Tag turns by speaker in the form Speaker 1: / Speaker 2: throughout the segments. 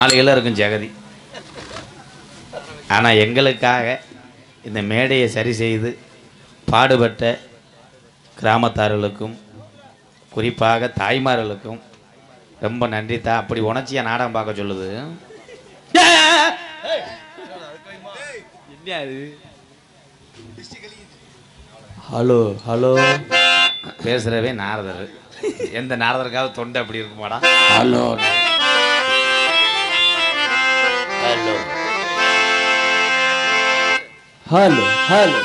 Speaker 1: நாளைகள் இருக்கும் ஜெகதி ஆனால் எங்களுக்காக இந்த மேடையை சரி செய்து பாடுபட்ட கிராமத்தார்களுக்கும் குறிப்பாக தாய்மார்களுக்கும் ரொம்ப நன்றி தா அப்படி உணர்ச்சியா நாடகம் பார்க்க சொல்லுது ஹலோ ஹலோ பேசுறவே நாரதர் எந்த நாரதருக்காவது தொண்டை அப்படி இருக்குமாடா hello hello hello hello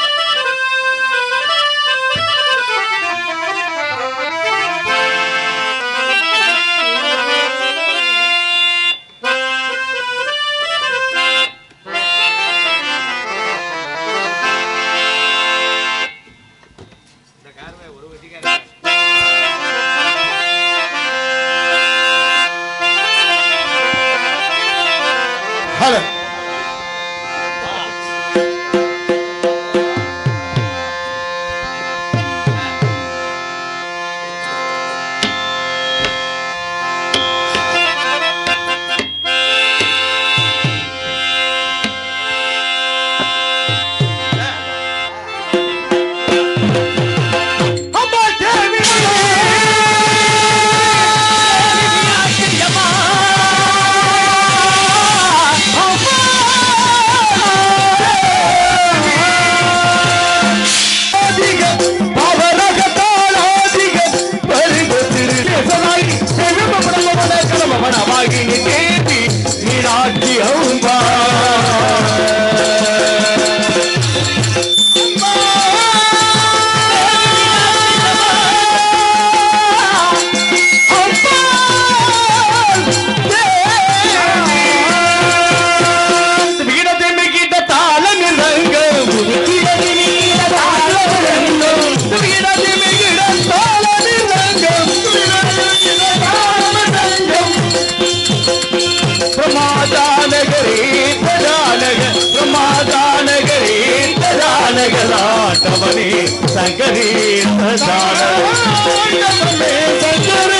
Speaker 2: hello
Speaker 3: பிரமாதானகரே பிரதானக பிரமாதானகரே பிரதானகலாட்டவனே சங்கரே பிரதானவே சங்கரே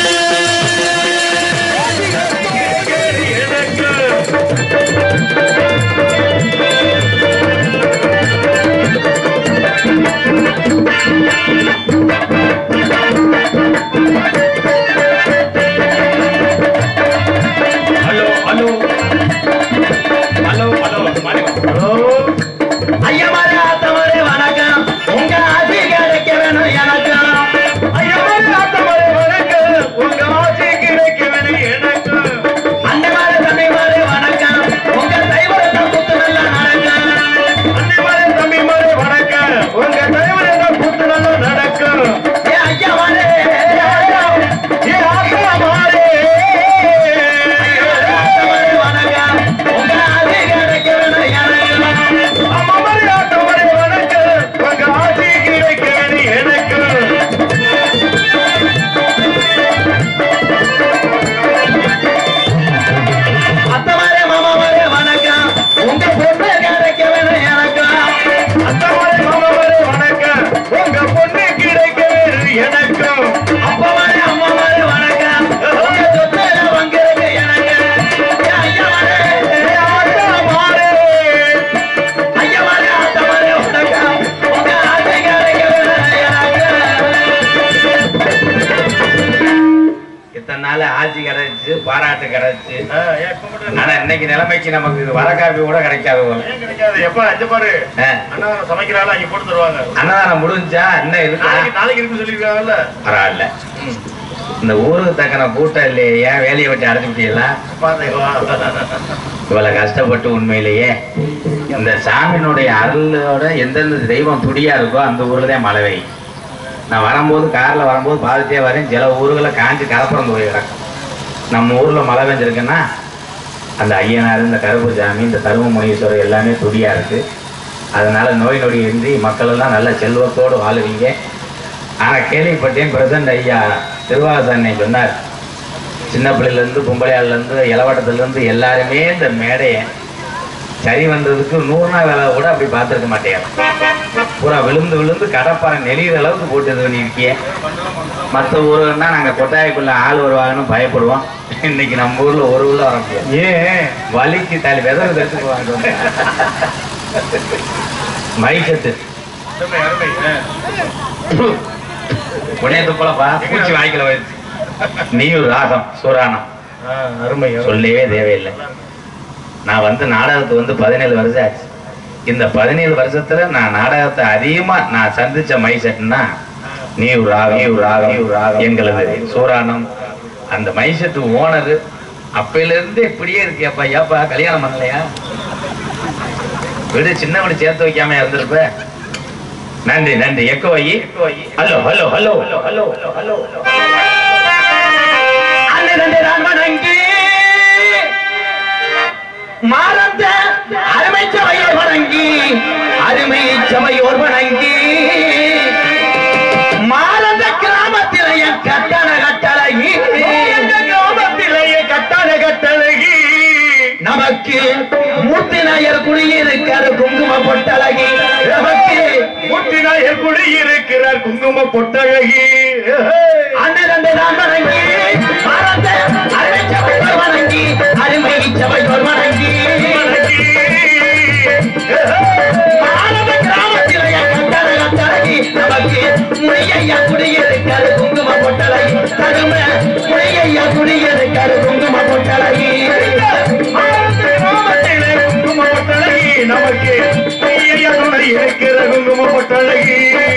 Speaker 4: hello hello hello hello hello ஐயமாரே ஆத்தமாரே வணக்கம் உங்க ஆசி கிடைக்க வேணும் எனக்கு ஐயமாரே ஆத்தமாரே வணக்கம் உங்க ஆசி கிடைக்க வேணும் எனக்கு அண்ணமாரே தம்பிமாரே வணக்கம் உங்க சைவரத்தை குத்து நல்லா நடக்கும் அண்ணமாரே தம்பிமாரே வணக்கம் உங்க சைவரத்தை குத்து நல்லா நடக்கும் ஏ ஐயமாரே ஏ ஐயா ஏ ஆத்தமாரே எனக்கும் அப்பா மாதிரி அம்மா மாதிரி வணக்கம் உங்க சொத்து எல்லாம் வாங்குறது எனக்கு ஏ ஐயா மாரே, ஏ ஆத்தா மாரே. ஐயா மாரே, ஆத்தா மாரே, வணக்கம். உங்க ஆசைக்காரங்க எனக்கு. இத்தனை நாள் ஆட்சி கிடைச்சு பாராட்டு கிடைச்சு ஆனா இன்னைக்கு நிலைமைக்கு நமக்கு இது வர காப்பி கூட கிடைக்காது போல.
Speaker 5: கிடைக்காது எப்ப அஞ்சு பாரு
Speaker 4: ஆ.
Speaker 5: அண்ணா சமைக்கிறாள் அங்க போட்டு தருவாங்க
Speaker 4: அன்னதானம் முடிஞ்சா இன்னும் இருக்கு
Speaker 5: நாளைக்கு நாளைக்கு இருக்குன்னு சொல்லிருக்காங்கல்ல
Speaker 4: பரவாயில்ல இந்த ஊருக்கு தக்கன கூட்டம் இல்லையே ஏன் வேலையை விட்டு அடைச்சுட்டீங்களா
Speaker 5: பாத்தீங்களா
Speaker 4: இவ்வளவு கஷ்டப்பட்டு உண்மையிலேயே இந்த சாமியினுடைய அருளோட எந்தெந்த தெய்வம் துடியா இருக்கோ அந்த ஊர்ல தான் மழை பெய்யும் நான் வரும்போது கார்ல வரும்போது பாதித்தே வரேன் சில ஊர்களை காஞ்சி கலப்புறம் போய் கிடக்கும் நம்ம ஊர்ல மழை பெஞ்சிருக்குன்னா அந்த ஐயனார் இந்த கருப்பு சாமி இந்த கரும முனீஸ்வரர் எல்லாமே துடியா இருக்கு அதனால நோய் நொடி இன்றி மக்கள் எல்லாம் நல்ல செல்வத்தோடு வாழுவீங்க ஆனா கேள்விப்பட்டேன் பிரசன்ட் ஐயா திருவாசனை சொன்னார் சின்ன பிள்ளையிலேருந்து பொம்பளையாள்லேருந்து இளவட்டத்துலேருந்து எல்லாருமே இந்த மேடையை சரி வந்ததுக்கு நூறு நாள் வேலை கூட அப்படி பார்த்துருக்க மாட்டேன் பூரா விழுந்து விழுந்து கடப்பாறை நெளிகிற அளவுக்கு போட்டு இது பண்ணியிருக்கிய மற்ற ஊருன்னா நாங்கள் கொட்டாய்க்குள்ள ஆள் வருவாங்கன்னு பயப்படுவோம் இன்னைக்கு நம்ம ஊர்ல ஒரு ஊர்ல வர முடியாது
Speaker 5: ஏன்
Speaker 4: வலிக்கு தலை வெதர் தட்டு போவாங்க மைசத்து
Speaker 5: அருமை அருமை ஆ.
Speaker 4: உடனே துப்பலப்பா பூச்சி வாய்க்கல போயிடுச்சு நீயும் ராகம் சூரானம்
Speaker 5: ஆ, அருமை அருமை.
Speaker 4: சொல்லவே தேவையில்லை நான் வந்து நாடகத்துக்கு வந்து பதினேழு வருஷம் ஆச்சு இந்த பதினேழு வருஷத்துல நான் நாடகத்தை அதிகமா நான் சந்திச்ச மைசெட்னா நீர் ராகம் நீர் ராகம் நீர் ராகம் எங்களது சூரானம் அந்த மைசெட்டு ஓனர் அப்பையில இருந்து இப்படியே இருக்கியாப்பா ஏப்பா கல்யாணம் பண்ணலையா விடு சின்ன வீடு சேர்த்து வைக்காம இருந்திருப்ப நன்றி நன்றி எக்கோ வை hello hello hello hello hello hello அண்ணன் வணங்கி மாறந்த அருமை சபையோர் வணங்கி அருமை சபையோர் வணங்கி மாறந்த கிராமத்திலேயே கட்டண கட்டழகி கிராமத்திலேயே கட்டண கட்டழகி நமக்கு மூர்த்தி நாயர் குடியிருக்காரு குங்கும பொட்டழகி நமக்கு
Speaker 5: முத்தினாயர் குடியிருக்கிறார் குங்கும பொட்டழகி
Speaker 4: அண்ணன் நான் வணங்கி மாறந்த அருமை சபையோர் வணங்கி அருமை சபையோர் வணங்கி மாணவ கிராமத்திலேயே கட்டளை கட்டழகி நமக்கு முனையா குடியிருக்காரு குங்கும பொட்டழகி தகும முனையா குடியிருக்காரு குங்கும பொட்டழகி
Speaker 5: கிராமத்திலே குங்கும பொட்டழகி நமக்கு ஐயா துணை இருக்கிற குங்கும பொட்டழகி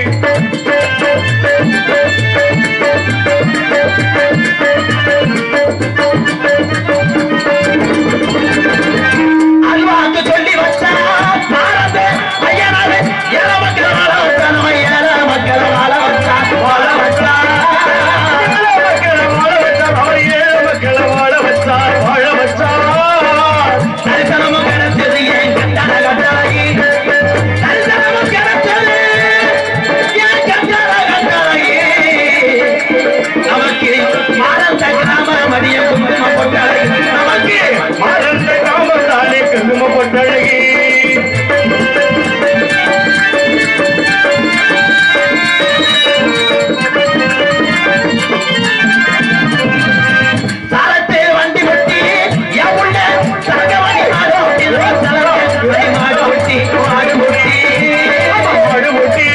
Speaker 4: அல்வாக்கு சொல்லி வச்சா பாரத ஐயனாரு ஏழ மக்கள் வாழ வச்சா நம்ம ஏழ மக்கள் வாழ வச்சா வாழ வச்சா
Speaker 5: மக்களை வாழ வச்சார் அவர் ஏழை மக்களை வாழ வச்சார் வாழ வச்சார்
Speaker 4: தரிசனமும் கிடைச்சது ஏன் கட்டண கட்டழகி தரிசனமும் கிடைச்சது ஏன் கட்டண கட்டழகி நமக்கு மாறந்த கிராம மடிய குங்கும பொட்டழகி நமக்கு
Speaker 5: மறந்த காமத்தாலே குங்கும பொட்டழகி
Speaker 4: சாரத்து வண்டி ஒட்டி என் உள்ள சரகவணி மாடு ஒட்டி சரகவணி மாடு ஒட்டி மாடு ஒட்டி
Speaker 5: படுமுட்டி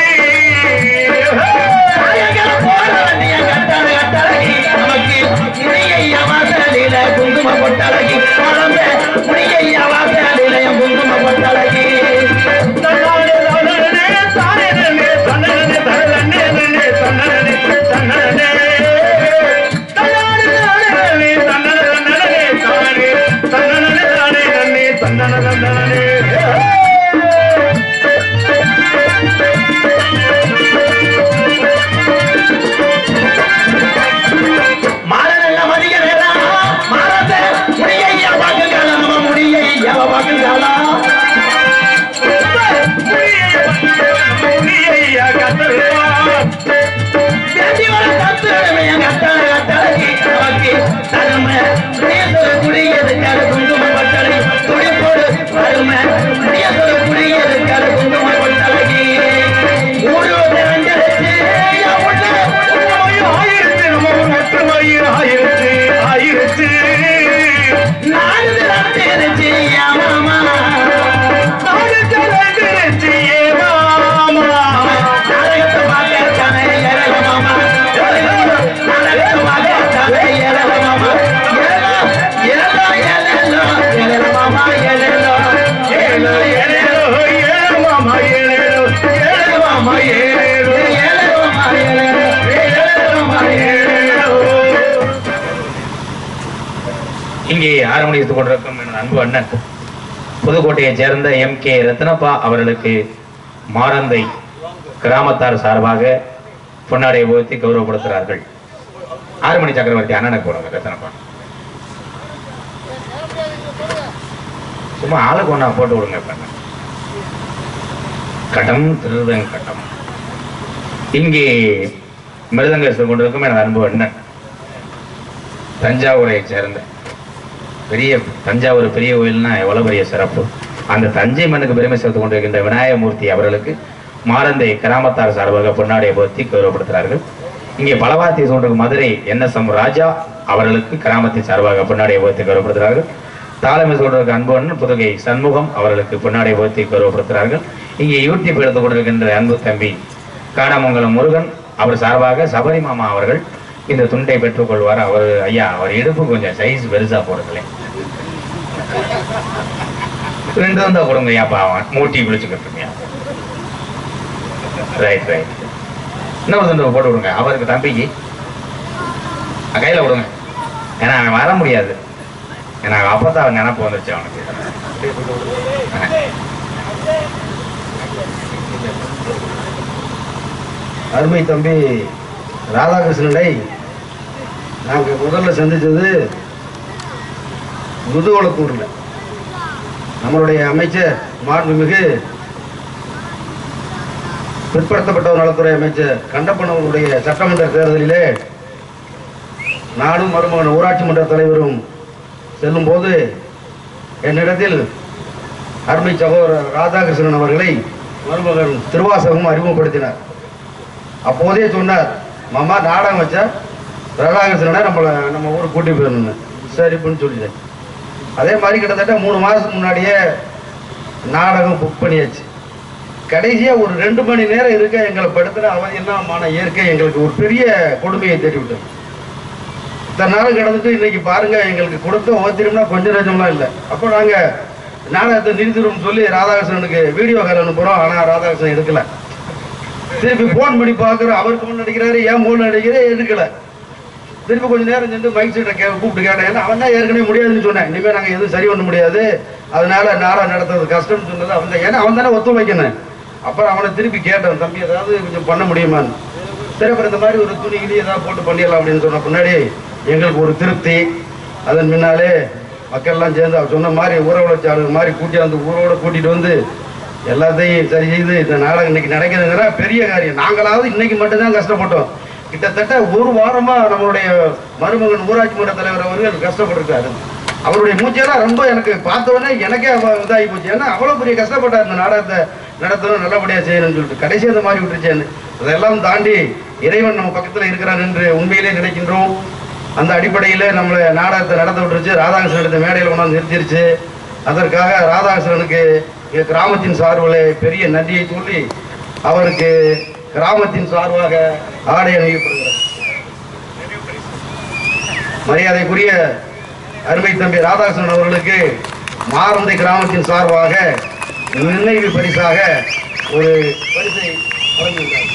Speaker 4: சாயங்கால போற வண்டிய கட்டான கட்டழகி நமக்கு முனியையா வாசலில குங்கும பொட்டழகி குழந்த முனியையா வாசலில என் குங்கும பொட்டழகி
Speaker 5: தன்னாலே தானே தானே நன்னே தன்னனே தனனே நன்னே தன்னனே தன்னனே தன்னாலே தானே தன்னனே தன்னனே தானே தன்னனே தானே நன்னே தன்னனே தன்னனே
Speaker 4: மாற நல்ல மதிய வேளா மாறத முனியையா வாக்குகால நம்ம முனியையா வாக்குகாலா
Speaker 5: முனியையா கத்தருவா
Speaker 4: தேடி வர கத்துறமே கட்டளை கட்டளை நமக்கு தருமை புனியத்தோட குடியிருக்காரு குங்கும பட்டளை துடிப்போடு தருமை புனியத்தோட குடியிருக்காரு குங்கும பட்டளை ஊரு திறந்தெடுத்து உள்ள
Speaker 5: ஆயிரத்து நம்ம ஒற்றுமையில் ஆயிரத்து ஆயிரத்து
Speaker 4: நாடு திறந்தெடுத்து மாமா
Speaker 5: நாடு திறந்திருச்சு ஏ மாமா
Speaker 4: நாடகத்தை பார்க்கத்தானே ஏழல மாமா நாடகத்தை பார்க்கத்தானே ஏழல மாமா ஏழோ ஏழோ ஏழல மாமா ஏழோ ஏழோ ஏழோ
Speaker 5: ஏழு மாமா ஏழு ஏழு மாமா ஏழு
Speaker 4: ஏழோ மாமா ஏழோ ஏழோ மாமா ஏழோ
Speaker 1: இங்கே ஆரம்பணித்துக் கொண்டிருக்கும் எனது அன்பு அண்ணன் புதுக்கோட்டையைச் சேர்ந்த எம் கே ரத்னப்பா அவர்களுக்கு மாரந்தை கிராமத்தார் சார்பாக பொன்னாடையை உயர்த்தி கௌரவப்படுத்துகிறார்கள் ஆறுமணி சக்கரவர்த்தி அண்ணனுக்கு போடுங்க ரத்னப்பா சும்மா ஆளுக்கு ஒன்றா போட்டு விடுங்க இப்ப கட்டம் திருவங்க கட்டம் இங்கே மிருதங்க கொண்டிருக்கும் எனது அன்பு அண்ணன் தஞ்சாவூரை சேர்ந்த பெரிய தஞ்சாவூர் பெரிய கோயில்னா எவ்வளவு பெரிய சிறப்பு அந்த தஞ்சை மண்ணுக்கு பெருமை சேர்த்து கொண்டிருக்கின்ற விநாயகமூர்த்தி அவர்களுக்கு மாரந்தை கிராமத்தார் சார்பாக பொன்னாடியை போர்த்தி கௌரவப்படுத்துகிறார்கள் இங்கே பலவாத்தி கொண்டிருக்கும் மதுரை என்எஸ்எம் ராஜா அவர்களுக்கு கிராமத்தின் சார்பாக பொன்னாடை உயர்த்தி கௌரவப்படுத்துகிறார்கள் தாளமை சொல்றதுக்கு அன்பு புதுகை சண்முகம் அவர்களுக்கு பொன்னாடை உயர்த்தி கௌரவப்படுத்துகிறார்கள் இங்கே யூடியூப் எடுத்துக் கொண்டிருக்கின்ற அன்பு தம்பி காணமங்கலம் முருகன் அவர் சார்பாக சபரி மாமா அவர்கள் இந்த துண்டை பெற்றுக்கொள்வார் அவர் ஐயா அவர் இடுப்பு கொஞ்சம் சைஸ் பெருசா போடுங்களேன் ரெண்டு வந்தா கொடுங்க ஐயா பாவம் மூட்டி பிடிச்சுக்கிட்டு இருக்கீங்க ரைட் ரைட் இன்னொரு துண்டு போட்டு விடுங்க அவருக்கு தம்பிக்கு அஹ் கையில விடுங்க ஏன்னா அவன் வர முடியாது ஏன்னா அப்பதான் அவன் நினப்பு வந்துருச்சு அவனுக்கு அஹ்.
Speaker 2: அருமை தம்பி ராதாகிருஷ்ணனை நாங்கள் முதல்ல சந்தித்தது முதுகுளத்தூரில் நம்மளுடைய அமைச்சர் மாண்புமிகு பிற்படுத்தப்பட்டவர் நலத்துறை அமைச்சர் கண்டப்பனவருடைய சட்டமன்ற தேர்தலிலே நானும் மருமகன் ஊராட்சி மன்ற தலைவரும் செல்லும்போது என்னிடத்தில் அருமை சகோதரர் ராதாகிருஷ்ணன் அவர்களை மருமகன் திருவாசகம் அறிமுகப்படுத்தினார் அப்போதே சொன்னார் மாமா நாடகம் வச்சா ராதாகிருஷ்ணனை நம்மளை நம்ம ஊருக்கு கூட்டி போயிடணும்னு சரிப்புன்னு சொல்லிட்டேன் அதே மாதிரி கிட்டத்தட்ட மூணு மாதத்துக்கு முன்னாடியே நாடகம் புக் பண்ணியாச்சு கடைசியாக ஒரு ரெண்டு மணி நேரம் இருக்க எங்களை படுத்துகிற அவதியெல்லாமான இயற்கை எங்களுக்கு ஒரு பெரிய கொடுமையை தேடி விட்டது இத்தனை நாள் கிடந்துட்டு இன்னைக்கு பாருங்க எங்களுக்கு கொடுத்த ஓத்திரம்னா கொஞ்சம் நஞ்சம்லாம் இல்லை அப்போ நாங்கள் நாடகத்தை நிறுத்திடுவோம்னு சொல்லி ராதாகிருஷ்ணனுக்கு வீடியோ கால் அனுப்புகிறோம் ஆனால் ராதாகிருஷ்ணன் எடுக்கல திருப்பி ஃபோன் பண்ணி பார்க்குறோம் அவர் ஃபோன் அடிக்கிறாரு ஏன் ஃபோன் அடிக்கிறேன் எடுக்கல திருப்பி கொஞ்ச நேரம் சென்று மைக் சீட்டை கே கூப்பிட்டு கேட்டேன் ஏன்னா அவன் தான் ஏற்கனவே முடியாதுன்னு சொன்னேன் இனிமேல் நாங்கள் எதுவும் சரி பண்ண முடியாது அதனால நாடகம் நடத்துறது கஷ்டம்னு சொன்னது அவன் தான் ஏன்னா அவன் தானே ஒத்துழைக்கணும் அப்புறம் அவனை திருப்பி கேட்டேன் தம்பி ஏதாவது கொஞ்சம் பண்ண முடியுமான்னு சரி அப்புறம் இந்த மாதிரி ஒரு துணி கிளி ஏதாவது போட்டு பண்ணிடலாம் அப்படின்னு சொன்ன பின்னாடி எங்களுக்கு ஒரு திருப்தி அதன் பின்னாலே மக்கள்லாம் சேர்ந்து அவர் சொன்ன மாதிரி ஊற உழைச்சாளர் மாதிரி கூட்டி வந்து ஊரோட கூட்டிட்டு வந்து எல்லாத்தையும் சரி செய்து இந்த நாடகம் இன்னைக்கு நடக்குதுங்கிற பெரிய காரியம் நாங்களாவது இன்னைக்கு மட்டும்தான் கஷ்டப்பட்டோம் கிட்டத்தட்ட ஒரு வாரமா நம்மளுடைய மருமகன் ஊராட்சி மன்ற தலைவர் அவர்கள் கஷ்டப்பட்டிருக்காரு அவருடைய மூச்செல்லாம் ரொம்ப எனக்கு பார்த்த உடனே எனக்கே அவ- இதாகி போச்சு ஏன்னா அவ்வளோ பெரிய கஷ்டப்பட்டார் இந்த நாடகத்தை நடத்தணும் நல்லபடியாக செய்யணும்னு சொல்லிட்டு கடைசி அந்த மாதிரி விட்டுருச்சேன்னு அதெல்லாம் தாண்டி இறைவன் நம்ம பக்கத்தில் இருக்கிறான் என்று உண்மையிலே நினைக்கின்றோம் அந்த அடிப்படையில் நம்மளை நாடகத்தை நடத்த விட்டுருச்சு ராதாகிருஷ்ணன் எடுத்த மேடையில் கொண்டாந்து நிறுத்திருச்சு அதற்காக ராதாகிருஷ்ணனுக்கு எங்க கிராமத்தின் சார்பில் பெரிய நன்றியை சொல்லி அவருக்கு கிராமத்தின் சார்பாக ஆடை அணிவிக்கப்படுகிறது மரியாதைக்குரிய அருமை தம்பி ராதாகிருஷ்ணன் அவர்களுக்கு மாரந்தை கிராமத்தின் சார்பாக நினைவு பரிசாக ஒரு பரிசை வழங்குகிறார்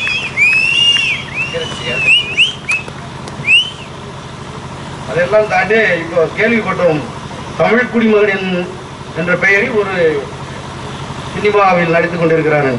Speaker 2: அதெல்லாம் தாண்டி இப்போ கேள்விப்பட்டோம் தமிழ் குடிமகன் என்ற பெயரில் ஒரு சினிமாவில் நடித்துக் கொண்டிருக்கிறார்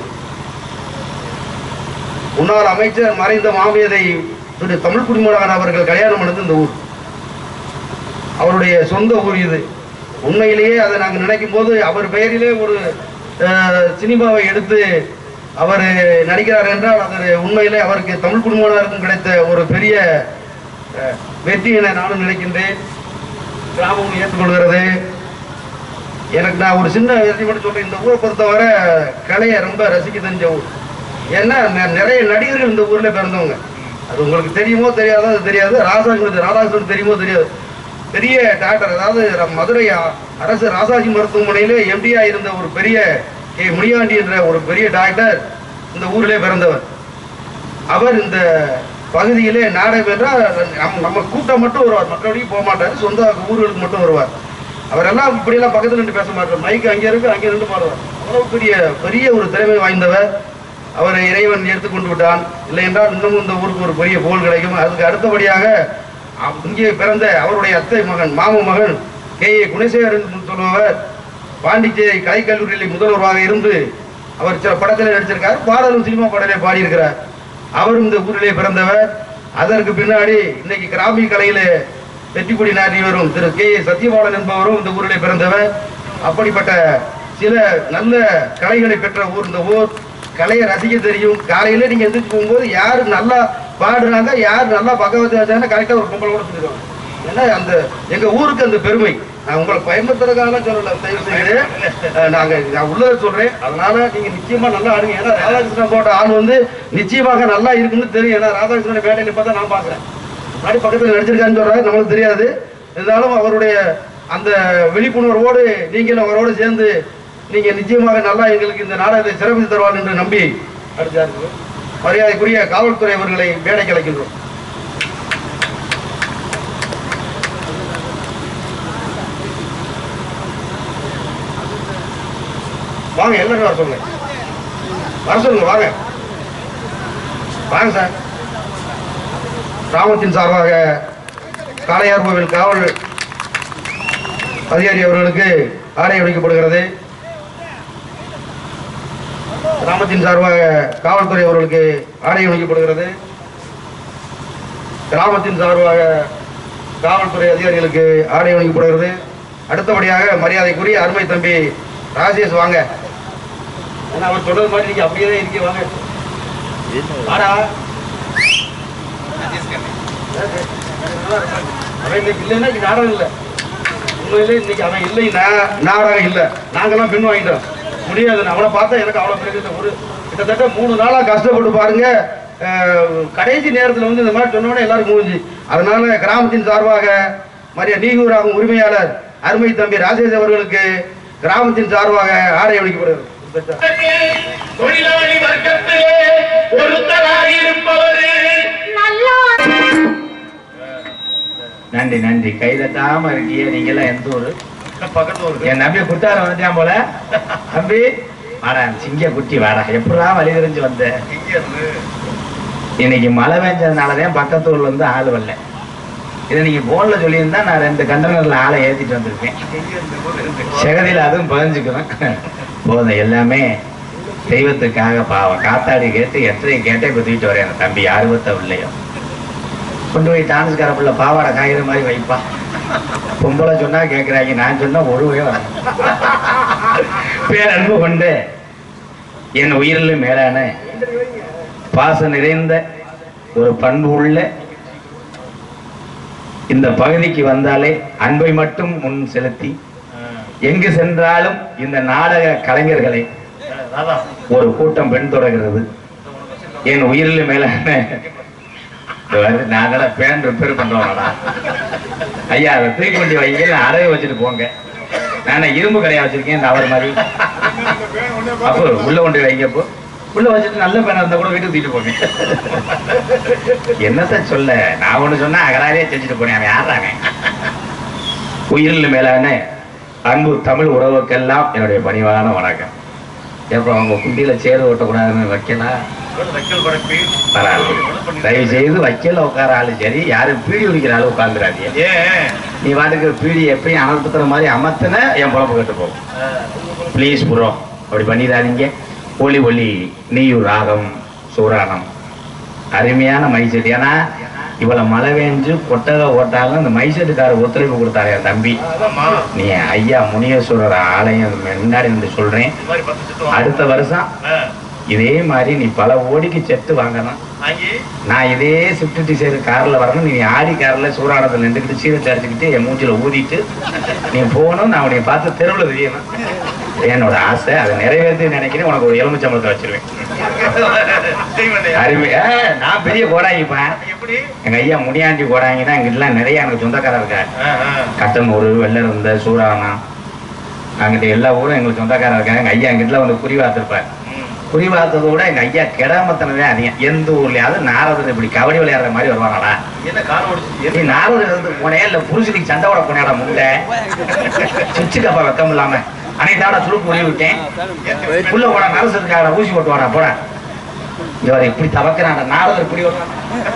Speaker 2: முன்னாள் அமைச்சர் மறைந்த மாமியதை திரு தமிழ் குடிமகன் அவர்கள் கல்யாணம் பண்ணது இந்த ஊர் அவருடைய சொந்த ஊர் இது உண்மையிலேயே அதை நாங்கள் நினைக்கும் போது அவர் பெயரிலே ஒரு அஹ், சினிமாவை எடுத்து அவர் நடிக்கிறார் என்றால் அது உண்மையிலே அவருக்கு தமிழ் குடும்பத்தினருக்கும் கிடைத்த ஒரு பெரிய அஹ், வெற்றி என நானும் நினைக்கின்றேன் கிராமம் ஏற்றுக்கொள்கிறது எனக்கு நான் ஒரு சின்ன வெற்றி மட்டும் சொல்றேன் இந்த ஊரை பொறுத்தவரை கலையை ரொம்ப ரசிக்க தெரிஞ்ச ஊர் ஏன்னா நெ- நிறைய நடிகர்கள் இந்த ஊர்ல பிறந்தவங்க அது உங்களுக்கு தெரியுமோ தெரியாதோ அது தெரியாது ராசாஜி ராதாகிருஷ்ணன் தெரியுமோ தெரியாது பெரிய டாக்டர் அதாவது ர- மதுரை அ- அரசு ராசாஜி மருத்துவமனையிலே எம்டியா இருந்த ஒரு பெரிய கே முனியாண்டி என்ற ஒரு பெரிய டாக்டர் இந்த ஊரிலே பிறந்தவர் அவர் இந்த பகுதியிலே நாடகம் என்றால் நம்ம நம்ம கூட்டம் மட்டும் வருவார் மற்றபடி போக மாட்டார் சொந்த ஊர்களுக்கு மட்டும் வருவார் அவரெல்லாம் இப்படியெல்லாம் பக்கத்துல நின்று பேச மாட்டார் மைக் அங்கே இருக்கு அங்கே நின்று பாடுவார் அவ்வளவு பெரிய பெரிய ஒரு திறமை வாய்ந்தவர் அவரை இறைவன் எடுத்துக்கொண்டு விட்டான் இல்லை என்றால் இன்னமும் இந்த ஊருக்கு ஒரு பெரிய புகழ் கிடைக்கும் அதுக்கு அடுத்தபடியாக அவ்- இங்கே பிறந்த அவருடைய அத்தை மகன் மாம மகன் கே ஏ குணசேகரன் என்று சொல்பவர் பாண்டிச்சேரி கலைக்கல்லூரியில் முதல்வராக இருந்து அவர் சில படத்தில் நடிச்சிருக்கார் பாடலும் சினிமா பாடலே பாடியிருக்கிறார் அவரும் இந்த ஊரிலே பிறந்தவர் அதற்கு பின்னாடி இன்னைக்கு கிராமிய கலையில வெற்றிக்கொடி நாட்டி வரும் திரு கே ஏ சத்யபாலன் என்பவரும் இந்த ஊரிலே பிறந்தவர் அப்படிப்பட்ட சில நல்ல கலைகளை பெற்ற ஊர் இந்த ஊர் கலையை ரசிக்க தெரியும் காலையில நீங்க எந்திரிச்சு போகும்போது யாரு நல்லா பாடுறாங்க யார் நல்லா பகவத் வச்சாங்கன்னா கரெக்டா ஒரு பொம்பளோட சொல்லிடுவாங்க ஏன்னா அந்த எங்க ஊருக்கு அந்த பெருமை நான் உங்களை பயன்படுத்துறதுக்காக சொல்லல தயவு செய்து அஹ், நாங்க நான் உள்ளதை சொல்றேன் அதனால நீங்க நிச்சயமா நல்லா ஆடுங்க ஏன்னா ராதாகிருஷ்ணன் போட்ட ஆள் வந்து நிச்சயமாக நல்லா இருக்குன்னு தெரியும் ஏன்னா ராதாகிருஷ்ணன் வேலையில பார்த்தா நான் பாக்குறேன் முன்னாடி பக்கத்தில் நடிச்சிருக்கான்னு சொல்றாரு நம்மளுக்கு தெரியாது இருந்தாலும் அவருடைய அந்த விழிப்புணர்வோடு நீங்களும் அவரோடு சேர்ந்து நீங்க நிச்சயமாக நல்லா எங்களுக்கு இந்த நாடகத்தை சிறப்பித்து தருவார் என்று நம்பி அடுத்தாரு மரியாதைக்குரிய காவல்துறை அவர்களை மேடைக்கு அழைக்கின்றோம் வாங்க எல்லாரும் வர சொல்லுங்க வர சொல்லுங்க வாங்க வாங்க சார் கிராமத்தின் சார்பாக காளையார் கோவில் காவல் அதிகாரி அவர்களுக்கு ஆடை அளிக்கப்படுகிறது கிராமத்தின் சார்பாக காவல்துறை அவர்களுக்கு ஆடை அளிக்கப்படுகிறது கிராமத்தின் சார்பாக காவல்துறை அதிகாரிகளுக்கு ஆடை அளிக்கப்படுகிறது அடுத்தபடியாக மரியாதைக்குரிய அருமை தம்பி ராஜேஷ் வாங்க ஏன்னா அவர் சொல்றது மாதிரி நீங்க அப்படியே தான் இருக்கீங்க வாங்க வாடா அவன் இன்னைக்கு இல்லைன்னா இன்னைக்கு நாடகம் இல்லை உண்மையிலே இன்னைக்கு அவன் இல்லைன்னா நாடகம் இல்லை நாங்கெல்லாம் பெண் வாங்கிட்டோம் முடியாது அவனை பார்த்தா எனக்கு அவ்வளோ பிடிக்கும் ஒரு கிட்டத்தட்ட மூணு நாளாக கஷ்டப்பட்டு பாருங்க அஹ், கடைசி நேரத்தில் வந்து இந்த மாதிரி சொன்னோடனே எல்லாரும் முடிஞ்சு அதனால கிராமத்தின் சார்பாக மரியா நீகூராகும் உரிமையாளர் அருமை தம்பி ராஜேஷ் அவர்களுக்கு கிராமத்தின் சார்பாக ஆடை அளிக்கப்படுகிறது
Speaker 5: தொழிலாளி வர்க்கத்திலே ஒருத்தராயிருப்பவரே
Speaker 4: நன்றி நன்றி கைதட்டாம இருக்கியே நீங்க எல்லாம் எந்த ஊரு
Speaker 2: பக்கத்து ஒரு
Speaker 4: என் நம்பி குட்டார வந்துட்டான் போல தம்பி வாடா சிங்க குட்டி வாடா எப்படா வழி தெரிஞ்சு வந்த இன்னைக்கு மழை பெஞ்சதுனாலதான் பக்கத்து ஊர்ல இருந்து ஆள் வரல இதை நீங்க போன்ல சொல்லியிருந்தா நான் ரெண்டு கண்டனர்ல ஆளை ஏத்திட்டு வந்திருப்பேன் செகதியில் அதுவும் பதிஞ்சுக்குவேன் போதும் எல்லாமே தெய்வத்துக்காக பாவம் காத்தாடி கேட்டு எத்தனை கேட்டே இப்ப தூக்கிட்டு வரேன் அந்த தம்பி ஆர்வத்தை இல்லையோ கொண்டு போய் டான்ஸ்கார பிள்ளை பாவாடை காய்கிற மாதிரி வைப்பா பொம்பளை சொன்னா கேட்கிறாங்க நான் சொன்னா ஒருவே வர பேரன்பு கொண்டு என் உயிரிலும் மேலான பாசம் நிறைந்த ஒரு பண்பு உள்ள இந்த பகுதிக்கு வந்தாலே அன்பை மட்டும் முன் செலுத்தி எங்கு சென்றாலும் இந்த நாடக கலைஞர்களை ஒரு கூட்டம் பின்தொடர்கிறது என் உயிரில் மேலான இது வந்து நாங்களா பேன் ரிப்பேர் பண்றோம்டா ஐயா அதை தூக்கி கொண்டு வைங்க நான் அடவை வச்சுட்டு போங்க நான் இரும்பு கடையா வச்சிருக்கேன் இந்த அவர் மாதிரி அப்போ உள்ள கொண்டு வைங்க அப்போ உள்ள வச்சுட்டு நல்ல பேனா இருந்தா கூட வீட்டுக்கு தூக்கிட்டு போங்க என்னத்த சொல்ல நான் ஒண்ணு சொன்னா அகராரே செஞ்சுட்டு போனேன் அவன் யாராங்க உயிரில் மேலான அன்பு தமிழ் உறவுக்கெல்லாம் என்னுடைய பணிவான வணக்கம் எப்போ அவங்க குண்டியில சேறு ஓட்டக்கூடாதுன்னு வைக்கலாம் பரவாயில்ல தயவு செய்து வைக்கல உட்கார ஆளு சரி யாரும் பீடி குடிக்கிற ஆளு உட்காந்துடாதீங்க நீ வாட்டுக்கு பீடி எப்பயும் அமர்த்துற மாதிரி அமர்த்தின என் பொழப்பு கட்டு போகும் ப்ளீஸ் ப்ரோ அப்படி பண்ணிடாதீங்க ஒலி ஒலி நீயூர் ராகம் சூரானம் அருமையான மைசெட் ஏன்னா இவ்வளவு மழை பெஞ்சு கொட்டகை ஓட்டாலும் இந்த மைசெட்டுக்காரர் ஒத்துழைப்பு கொடுத்தாரு என் தம்பி நீ ஐயா முனியேஸ்வரர் ஆலயம் முன்னாடி இருந்து சொல்றேன் அடுத்த வருஷம் இதே மாதிரி நீ பல ஓடிக்கு செட்டு வாங்கணும் நான் இதே ஸ்விஃப்ட் டிசைர் கார்ல வரணும் நீ ஆடி கார்ல சூறானத்தில் நின்றுக்கிட்டு சீரத்தை அடிச்சுக்கிட்டு என் மூஞ்சில ஊதிட்டு நீ போகணும் நான் உன்னை பார்த்து தெருவில் தெரியணும் என்னோட ஆசை அதை நிறைவேற்றி நினைக்கிறேன் உனக்கு ஒரு எலுமிச்சம்பளத்தை வச்சிருவேன் அருமை ஆ, நான் பெரிய கோடாங்கிப்பேன் எங்க ஐயா முனியாண்டி கோடாங்கி தான் எங்கிட்டலாம் நிறைய எனக்கு சொந்தக்காரர் இருக்காரு கட்டனூர் வெள்ளருந்த சூடானம் அங்கிட்ட எல்லா ஊரும் எங்களுக்கு சொந்தக்காரர் இருக்காங்க எங்க ஐயா எங்கிட்ட வந்து குறி வாத்திருப்பார் குறி வாத்ததோட எங்க ஐயா கிடாமத்தனவே அதிகம் எந்த ஊர்லயாவது நாரதர் இப்படி கபடி விளையாடுற மாதிரி வருவாங்களா நீ நாரதர் இருந்து போனே இல்ல புருஷனுக்கு சண்டை விட போனேடா முண்டை சுச்சு கப்பா வெக்கம் இல்லாம அனைத்தாட சுருக்கு ஒளி விட்டேன் உள்ள போடா நரசத்துக்காக ஊசி போட்டு வாடா போட இவர் இப்படி தவக்கிறான் நாரதர் இப்படி வருவான்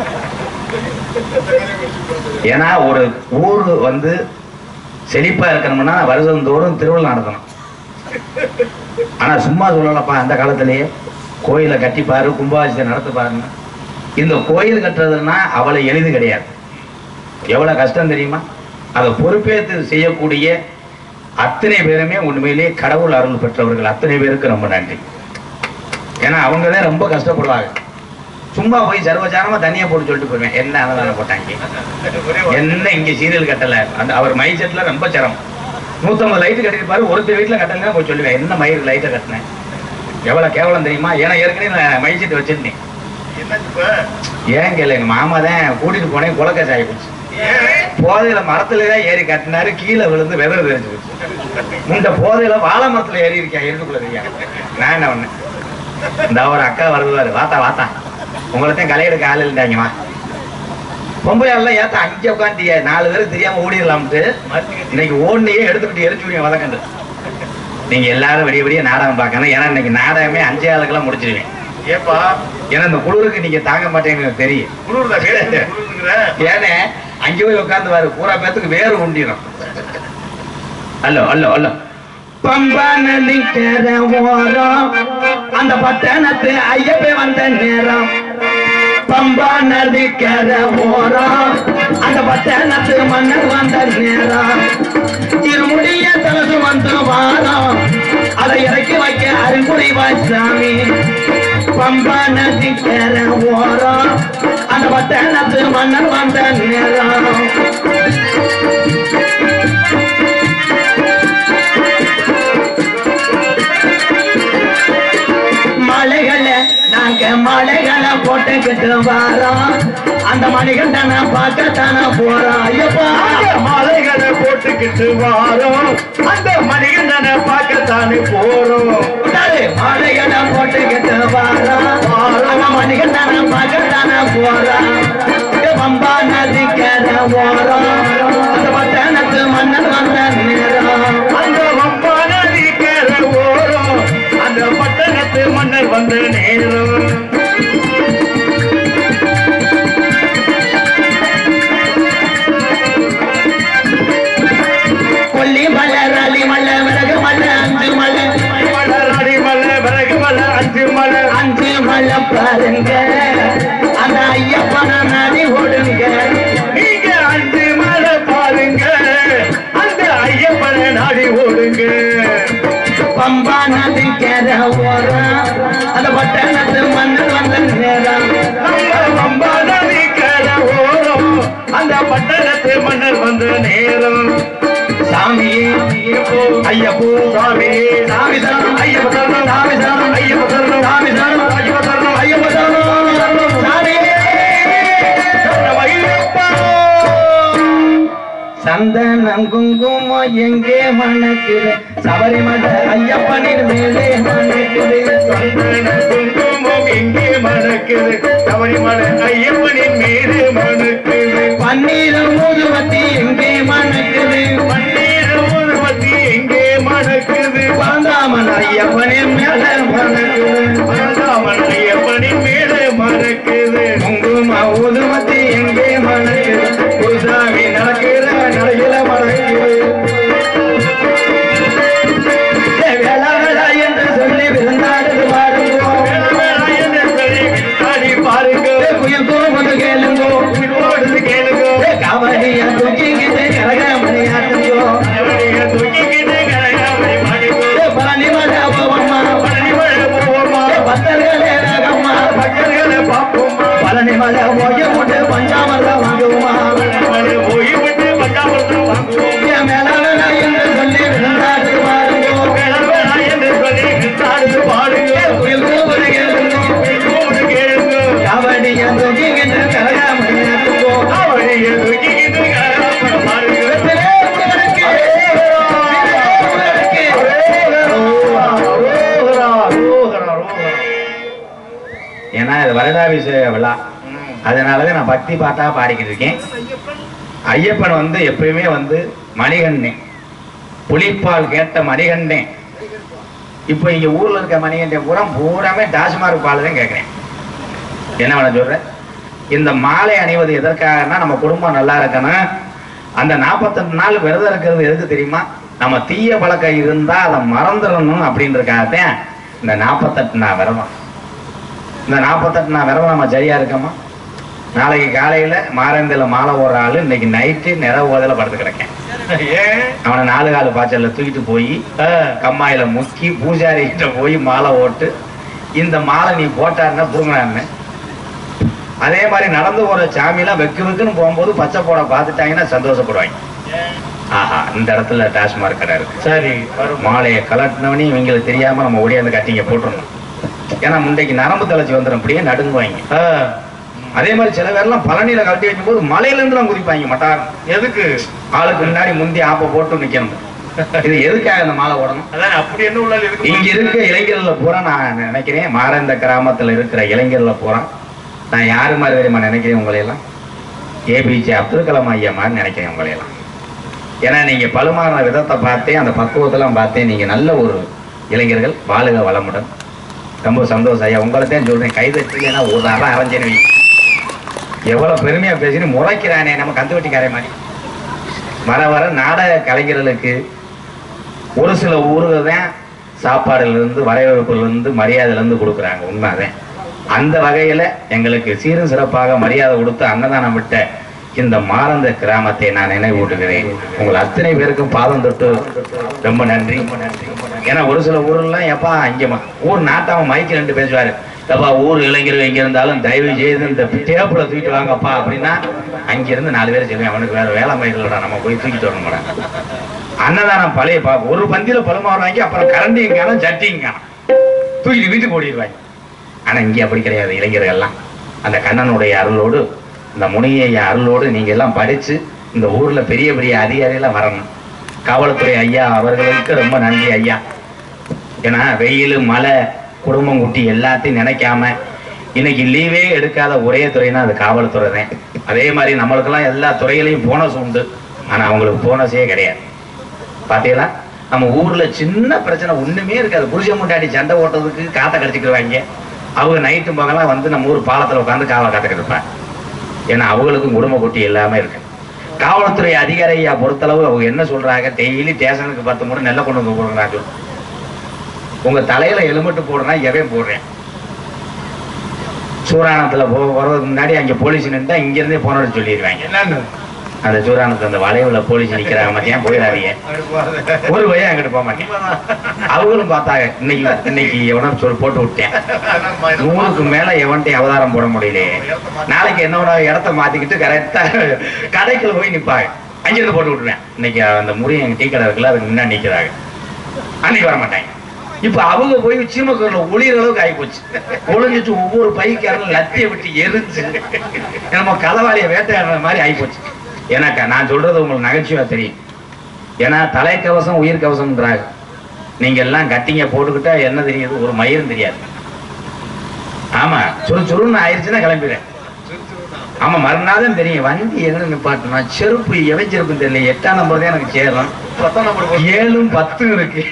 Speaker 4: ஏன்னா ஒரு ஊர் வந்து செழிப்பா இருக்கணும்னா வருஷந்தோறும் திருவிழா நடத்தணும் ஆனா சும்மா சொல்லலப்பா அந்த காலத்திலேயே கோயிலை கட்டிப்பாரு கும்பாபிஷேகம் நடத்து பாருங்க இந்த கோயில் கட்டுறதுன்னா அவ்வளவு எளிது கிடையாது எவ்வளவு கஷ்டம் தெரியுமா அதை பொறுப்பேற்று செய்யக்கூடிய அத்தனை பேருமே உண்மையிலேயே கடவுள் அருள் பெற்றவர்கள் அத்தனை பேருக்கு ரொம்ப நன்றி ஏன்னா அவங்க தான் ரொம்ப கஷ்டப்படுவாங்க சும்மா போய் சர்வசாரமா தண்ணியை போட்டு சொல்லிட்டு போயிருவேன் என்ன அன்னதானம் போட்டாங்க என்ன இங்க சீரியல் கட்டல அந்த அவர் மை செட்ல ரொம்ப சிரமம் நூத்தம்பது லைட் கட்டிருப்பாரு ஒருத்தர் வீட்டுல கட்டல போய் சொல்லுவேன் என்ன மயிர் லைட்டை கட்டினேன் எவ்வளவு கேவலம் தெரியுமா ஏன்னா ஏற்கனவே நான் மை செட் வச்சிருந்தேன் ஏன் கேளு எங்க மாமா தான் கூட்டிட்டு போனேன் குலக்க சாய் போச்சு போதையில மரத்துல தான் ஏறி கட்டினாரு கீழே விழுந்து வெதர் தெரிஞ்சு போச்சு முண்ட போதையில வாழை மரத்துல ஏறி இருக்கேன் இருட்டுக்குள்ள தெரியா நான் என்ன பண்ணேன் இந்த ஒரு அக்கா வருவாரு வாத்தா வாத்தா உங்களைத்தான் கலையெடுக்க ஆள் இருந்தாங்க வா பொம்பளை எல்லாம் ஏத்த அங்கே உட்காந்துட்டிய நாலு பேருக்கு தெரியாம ஓடிடலாம்ட்டு இன்னைக்கு ஓடினையே எடுத்துக்கிட்டு எரிச்சு விடுங்க வதக்கண்டு நீங்க எல்லாரும் விடிய விடிய நாடகம் பார்க்கணும் ஏன்னா இன்னைக்கு நாடகமே அஞ்சே ஆளுக்கெல்லாம் முடிச்சிருவேன்
Speaker 5: ஏப்பா
Speaker 4: ஏன்னா இந்த குளிருக்கு நீங்க தாங்க மாட்டேங்கன்னு எனக்கு தெரியும்
Speaker 5: குளிர்ல குளிர்ங்கிற
Speaker 4: ஏனே அங்கே போய் உட்காந்து பாரு பூரா பேத்துக்கு வேறு உண்டிடும் அல்லோ அல்லோ அல்லோ பம்பா நதிக்கர ஓரம் அந்த பட்டணத்து ஐயப்பே வந்த நேரம் பம்பா நதிக்கர ஓரம் அந்த பட்டணத்து மன்னர் வந்த நேரம் இருமுடிய தலசு வந்து வாரம் அதை இறக்கி வைக்க அருங்குடி சாமி பம்பா நதிக்கர ஓரம் அந்த பட்டணத்து மன்னர் வந்த நேரம் மலைகளை நாங்க மலைகளை போட்டுக்கிட்டு வரோம் அந்த மணிகண்டனை பார்க்கத்தானே போறோம் ஐயப்பா
Speaker 5: மாலைகளை போட்டுக்கிட்டு வாரோம் அந்த மணிகண்டனை பார்க்கத்தானே போறோம்
Speaker 4: உடனே மலைகளை போட்டுக்கிட்டு வரோம் அந்த மணிகண்டனை பார்க்கத்தானே போறோம் பம்பா நதிக்கர ஓரம் அந்த பட்டணத்து மன்னன் வந்த நேரம்
Speaker 5: அந்த வம்பா நதி கேற ஓரம் அந்த பட்டணத்து மன்னர் வந்த நேரம்
Speaker 4: கொல்லி மலை ரலி மலை விறகு மலை அஞ்சு மலை
Speaker 5: மலர் அடிமலை விறகு மலை அஞ்சு மலை
Speaker 4: அஞ்சு மலை பாருங்க அந்த ஐயப்பன நடி ஓடுங்க
Speaker 5: நீங்க அஞ்சு மலை பாருங்க அந்த ஐயப்பனை நாடி ஓடுங்க
Speaker 4: பம்பா நதி கேர ஓரம் அந்த பட்டணத்து மன்னன் வந்த நேரம்
Speaker 5: நம்ம வம்பா நதி கேற ஓரம் அந்த பட்டணத்து மன்னர் வந்த நேரம்
Speaker 4: சாமியே ஐயப்போ
Speaker 5: சாமி
Speaker 4: சாமி சரணம்
Speaker 5: ஐயப்ப சரணம்
Speaker 4: சாமி சரணம்
Speaker 5: ஐயப்ப சரணம்
Speaker 4: சாமி சரணம்
Speaker 5: ஐயப்ப சரணம்
Speaker 4: ஐயப்ப சரணம் சாமியே
Speaker 5: சரணம் ஐயப்பா
Speaker 4: சந்தனம் குங்குமம் எங்கே மணக்குது சபரிமலை ஐயப்பனின் மேலே மணக்குது
Speaker 5: சந்தன குங்குமம் எங்கே மணக்குது சபரிமலை ஐயப்பனின் மீது மணக்குது
Speaker 4: பன்னீர் முதுவத்தி எங்கே மணக்குது
Speaker 5: பன்னீர் ஊதுபத்தி எங்கே மணக்குது
Speaker 4: பந்தாமன் ஐயப்பனின் மேலே மணக்குது
Speaker 5: பரந்தாமன் ஐயப்பனின் மீது மணக்குது
Speaker 4: குங்கும ஊதுவத்தி எங்கே மணக்குது குருசாமி நடக்கிற நடையில மணக்குது ஏ வேளா வேளா என்று சொல்லி விருந்தாடுது பாருங்கோ
Speaker 5: வேளா வேளா என்று சொல்லி விளையாடி பாருங்க
Speaker 4: ஏ குயில் கூவது கேளுங்கோ
Speaker 5: ஓடுது கேளுங்க
Speaker 4: ஏ காவடியா தூக்கிக்கிட்டு கரகமணி ஆட்டுங்கோ
Speaker 5: அவனைய தூக்கிக்கிட்டு கரையாமணி பாடுங்க
Speaker 4: ஏ பழனி மலை போவம்மா
Speaker 5: பழனி மழை போவோமா
Speaker 4: ஏ பக்தர்களே ராகம்மா
Speaker 5: பக்தர்களை பார்ப்போமா
Speaker 4: பழனி மலை ஓய போட்டு பஞ்சாமரம் வாங்குவோமா
Speaker 5: மழை போய் விட்டு பஞ்சாபுரத்தில் வாங்குவோம்
Speaker 4: ஏ மேல வேணா என்று சொல்லி விருந்தாடுது பாருங்கோ
Speaker 5: வேளா வேளா என்று சொல்லி விளையாடுது பாடுங்க
Speaker 4: ஏ குயில் கூவது கேளுங்கோ
Speaker 5: ஓடு கேளுங்க
Speaker 4: காவடியா தூக்கிக்கிட்டு கரகமணி ஆட்டுங்கோ
Speaker 5: அவனைய தூக்கிக்கிட்டு கரையாமணி பாருங்க
Speaker 4: வெற்றிலே உங்களுக்கு வெற்றிலே உங்களுக்கு ஏன்னா இது வருடாபிஷேக விழா அதனாலதான் நான் பக்தி பாட்டா பாடிக்கிட்டு இருக்கேன் ஐயப்பன் வந்து எப்பயுமே வந்து மணிகண்டே புலிப்பால் கேட்ட மணிகண்டே இப்போ இங்க ஊர்ல இருக்க மணிகண்டே பூரா பூராமே டாஸ்மார்க் பால் தான் கேட்கிறேன் என்ன பண்ண சொல்ற இந்த மாலை அணிவது எதற்காகனா நம்ம குடும்பம் நல்லா இருக்கணும் அந்த நாற்பத்தெட்டு நாள் விரதம் இருக்கிறது எதுக்கு தெரியுமா நம்ம தீய பழக்கம் இருந்தா அதை மறந்துடணும் அப்படின்றதுக்காகத்தான் இந்த நாற்பத்தெட்டு நாள் விரதம் இந்த நாற்பத்தெட்டு நாள் விரதம் நம்ம சரியா இருக்கோமா நாளைக்கு காலையில மாரந்தில மாலை ஒரு ஆளு இன்னைக்கு நைட்டு நிறவு ஓதல படுத்து கிடக்கேன்
Speaker 5: ஏன்
Speaker 4: அவனை நாலு காலு பாய்ச்சல்ல தூக்கிட்டு போய் கம்மாயில முக்கி பூஜாரி கிட்ட போய் மாலை ஓட்டு இந்த மாலை நீ போட்டாருன்னா புடுங்கினான்னு அதே மாதிரி நடந்து போற சாமியெல்லாம் வெக்கு வெக்குன்னு போகும்போது பச்சை போட பார்த்துட்டாங்கன்னா சந்தோஷப்படுவாங்க ஆஹா இந்த இடத்துல டாஸ்மார்க் கடை இருக்கு
Speaker 5: சரி வரும்
Speaker 4: மாலையை கலட்டினவனே இவங்களுக்கு தெரியாம நம்ம ஓடியாந்து கட்டிங்க போட்டுருணும் ஏன்னா முண்டைக்கு நரம்பு தலைச்சி வந்துடும் அப்படியே நடுங்குவாங்க
Speaker 2: ஆ,
Speaker 4: அதே மாதிரி சில பேர்லாம் பழனியில கழட்டி வைக்கும்போது மலையில இருந்துலாம் குதிப்பாங்க மட்டாரம்
Speaker 2: எதுக்கு
Speaker 4: ஆளுக்கு முன்னாடி முந்தி ஆப்ப போட்டு நிக்கணும் இது எதுக்காக இந்த மாலை ஓடணும்
Speaker 2: அதான் அப்படி என்ன உள்ள இருக்கு
Speaker 4: இங்க இருக்க இளைஞர்ல பூரா நான் நினைக்கிறேன் மாறந்த கிராமத்துல இருக்கிற இளைஞர்ல பூரா நான் யாரு மாதிரி தெரியுமா நினைக்கிறேன் உங்களை எல்லாம் ஏபிஜே அப்துல் கலாம் ஐயா மாதிரி நினைக்கிறேன் உங்களை எல்லாம் ஏன்னா நீங்க பழுமாற விதத்தை பார்த்தேன் அந்த பக்குவத்தெல்லாம் பார்த்தேன் நீங்க நல்ல ஒரு இளைஞர்கள் வாழுக வளமுடன் ரொம்ப சந்தோஷம் ஐயா உங்களை தான் சொல்றேன் கைதட்டலைன்னா ஒரு அறம் அரைஞ்சேன்னு வை. எவ்வளவு பெருமையா பேசினு முறைக்கிறானே நம்ம கந்து வெட்டிக்காரே மாதிரி வர வர நாடக கலைஞர்களுக்கு ஒரு சில ஊர்கள் தான் சாப்பாடுல இருந்து வரவேற்புல இருந்து மரியாதையில இருந்து கொடுக்குறாங்க உண்மைதான் அந்த வகையில எங்களுக்கு சீரும் சிறப்பாக மரியாதை கொடுத்து அன்னதானம் விட்ட இந்த மாறந்த கிராமத்தை நான் நினைவூட்டுகிறேன் உங்கள் அத்தனை பேருக்கும் பாதம் தொட்டு ரொம்ப நன்றி ஏன்னா ஒரு சில ஊர்லாம் எப்பா இங்க ம- ஊர் நாட்டாம மைக்கு ரெண்டு பேசுவாரு எப்பா ஊர் இளைஞர்கள் எங்க இருந்தாலும் தயவு செய்து இந்த டேப்பில் தூக்கிட்டு வாங்கப்பா அப்படின்னா அங்கிருந்து நாலு பேர் சொல்லுவேன் அவனுக்கு வேற வேலை மயிலடா நம்ம போய் தூக்கிட்டு வரணும்டா அன்னதானம் பழைய பா ஒரு பந்தியில பழமாறு வாங்கி அப்புறம் கரண்டியும் காணும் சட்டியும் காணும் தூக்கிட்டு வீட்டுக்கு ஓடிடுவாங்க ஆனா இங்க அப்படி கிடையாது இளைஞர்கள்லாம் அந்த கண்ணனுடைய அருளோடு இந்த முனிய அருளோடு நீங்க எல்லாம் படிச்சு இந்த ஊர்ல பெரிய பெரிய அதிகாரிகள் வரணும் காவல்துறை ஐயா அவர்களுக்கு ரொம்ப நன்றி ஐயா ஏன்னா வெயில் மழை குடும்பம் குட்டி எல்லாத்தையும் நினைக்காம இன்னைக்கு லீவே எடுக்காத ஒரே துறைனா அது காவல்துறை தான் அதே மாதிரி நம்மளுக்கெல்லாம் எல்லா துறையிலையும் போனஸ் உண்டு ஆனா அவங்களுக்கு போனஸே கிடையாது பாத்தீங்களா நம்ம ஊர்ல சின்ன பிரச்சனை ஒண்ணுமே இருக்காது புருஷன் முண்டாடி சண்டை ஓட்டுறதுக்கு காத்த கடிச்சுக்கிடுவாங்க அவங்க நைட்டு பகலாம் வந்து நம்ம ஊர் பாலத்துல உட்காந்து காவலை காத்துக்கிட்டு இருப்பாங்க ஏன்னா அவங்களுக்கும் குடும்ப குட்டி எல்லாமே இருக்கு காவல்துறை அதிகாரியா பொறுத்தளவு அவங்க என்ன சொல்றாங்க டெய்லி ஸ்டேஷனுக்கு பத்து முறை நெல்லை கொண்டு வந்து போடுறாங்க உங்க தலையில எலும்பட்டு போடுறா எவன் போடுறேன் சூராணத்துல போ வர்றதுக்கு முன்னாடி அங்க போலீஸ் நின்றா இங்க இருந்தே போனோட சொல்லிடுவாங்க
Speaker 2: என்னன்னு
Speaker 4: அந்த சூராணத்துல அந்த வளைவுல போலீஸ் நிக்கிறாங்க மத்தியம் போயிடாதீங்க ஒரு பையன் அங்கிட்டு போக மாட்டேன் அவங்களும் பார்த்தாங்க இன்னைக்கு இன்னைக்கு எவனோ சொல் போட்டு விட்டேன் நூறுக்கு மேல எவன்ட்டையும் அவதாரம் போட முடியலையே நாளைக்கு என்னோட இடத்த மாத்திக்கிட்டு கரெக்டா கடைக்குள்ள போய் நிப்பாங்க அங்கிருந்து போட்டு விட்டுருவேன் இன்னைக்கு அந்த முறி எங்க டீ கடை இருக்குல்ல அதுக்கு முன்னாடி நிக்கிறாங்க அன்னைக்கு வர மாட்டாங்க இப்ப அவங்க போய் சீமக்கரில் ஒளிகிற அளவுக்கு ஆகிப்போச்சு ஒளிஞ்சிச்சு ஒவ்வொரு பைக்காரனும் லத்தியை விட்டு எரிஞ்சு நம்ம களவாளியை வேட்டையாடுற மாதிரி ஆகிப்போச்சு ஏன்னாக்கா நான் சொல்றது உங்களுக்கு நகைச்சுவா தெரியும் ஏன்னா தலைக்கவசம் உயிர் கவசம்ன்றாங்க நீங்க எல்லாம் கட்டிங்க போட்டுக்கிட்டா என்ன தெரியுது ஒரு மயிரும் தெரியாது ஆமா சுரு சுருன்னு ஆயிடுச்சுன்னா கிளம்பிடுறேன் ஆமா மறுநாள் தான் தெரியும் வண்டி எங்க நிப்பாட்டுனா செருப்பு எவை செருப்புன்னு தெரியல எட்டாம் நம்பர் தான் எனக்கு சேரும்
Speaker 2: பத்தாம் நம்பர்
Speaker 4: ஏழும் பத்தும் இருக்கு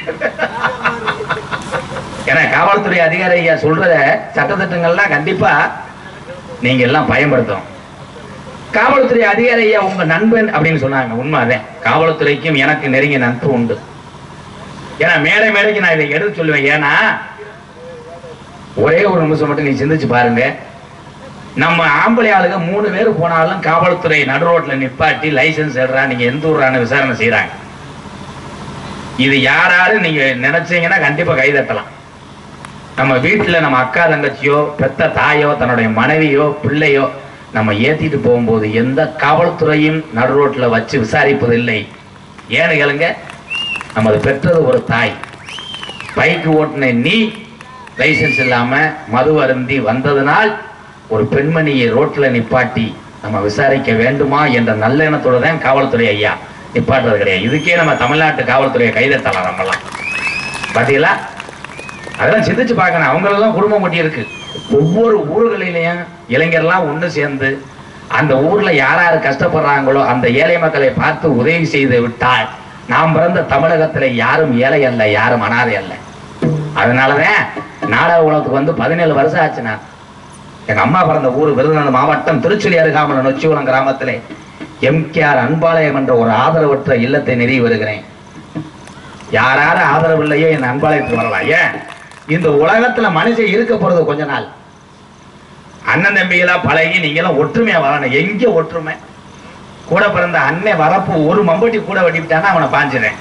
Speaker 4: ஏன்னா காவல்துறை அதிகாரி ஐயா சொல்ற சட்டத்திட்டங்கள்லாம் கண்டிப்பா நீங்க எல்லாம் பயன்படுத்தணும் காவல்துறை அதிகாரி ஐயா உங்க நண்பன் அப்படின்னு சொன்னாங்க உண்மைதான் காவல்துறைக்கும் எனக்கு நெருங்கிய நட்பு உண்டு ஏன்னா மேடை மேடைக்கு நான் இதை எடுத்து சொல்லுவேன் ஏன்னா ஒரே ஒரு நிமிஷம் மட்டும் நீ சிந்திச்சு பாருங்க நம்ம ஆம்பளை ஆளுங்க மூணு பேர் போனாலும் காவல்துறை நடு ரோட்ல நிப்பாட்டி லைசென்ஸ் எடுறா நீங்க எந்த ஊரான விசாரணை செய்யறாங்க இது யாராரு நீங்க நினைச்சீங்கன்னா கண்டிப்பா கை தட்டலாம் நம்ம வீட்டுல நம்ம அக்கா தங்கச்சியோ பெத்த தாயோ தன்னுடைய மனைவியோ பிள்ளையோ நம்ம ஏத்திட்டு போகும்போது எந்த காவல்துறையும் நடு ரோட்ல வச்சு விசாரிப்பதில்லை ஏன்னு கேளுங்க நமது பெற்றது ஒரு தாய் பைக் ஓட்டின நீ லைசென்ஸ் இல்லாம மது அருந்தி வந்ததனால் ஒரு பெண்மணியை ரோட்ல நிப்பாட்டி நம்ம விசாரிக்க வேண்டுமா என்ற நல்ல எண்ணத்தோட தான் காவல்துறை ஐயா நிப்பாட்டுறது கிடையாது இதுக்கே நம்ம தமிழ்நாட்டு காவல்துறையை கைதட்டலாம் நம்மலாம் பாத்தீங்களா அதெல்லாம் சிந்திச்சு பார்க்கணும் அவங்களெல்லாம் குடும்பம் கொட்டி இருக்கு ஒவ்வொரு ஊர்களிலையும் இளைஞர்லாம் ஒன்று சேர்ந்து அந்த ஊர்ல யார் யார் கஷ்டப்படுறாங்களோ அந்த ஏழை மக்களை பார்த்து உதவி செய்து விட்டால் நாம் பிறந்த தமிழகத்துல யாரும் ஏழை அல்ல யாரும் அனாதை அல்ல அதனாலதான் நாடக உலகத்துக்கு வந்து பதினேழு வருஷம் ஆச்சுண்ணா எங்க அம்மா பிறந்த ஊர் விருதுநகர் மாவட்டம் திருச்சுழி அருகாமல் நொச்சிகுளம் கிராமத்திலே எம்கேஆர் அன்பாலயம் என்ற ஒரு ஆதரவற்ற இல்லத்தை நிறுவி வருகிறேன் யார் யார் ஆதரவு இல்லையோ என் அன்பாலயத்துக்கு வரலாம் ஏன் இந்த உலகத்துல மனுஷன் இருக்க போறது கொஞ்ச நாள் அண்ணன் தம்பிகளா பழகி நீங்களாம் ஒற்றுமையா வரணும் எங்க ஒற்றுமை கூட பிறந்த அண்ணன் வரப்பு ஒரு மம்பட்டி கூட வெட்டிவிட்டானா அவனை பாஞ்சிடுறேன்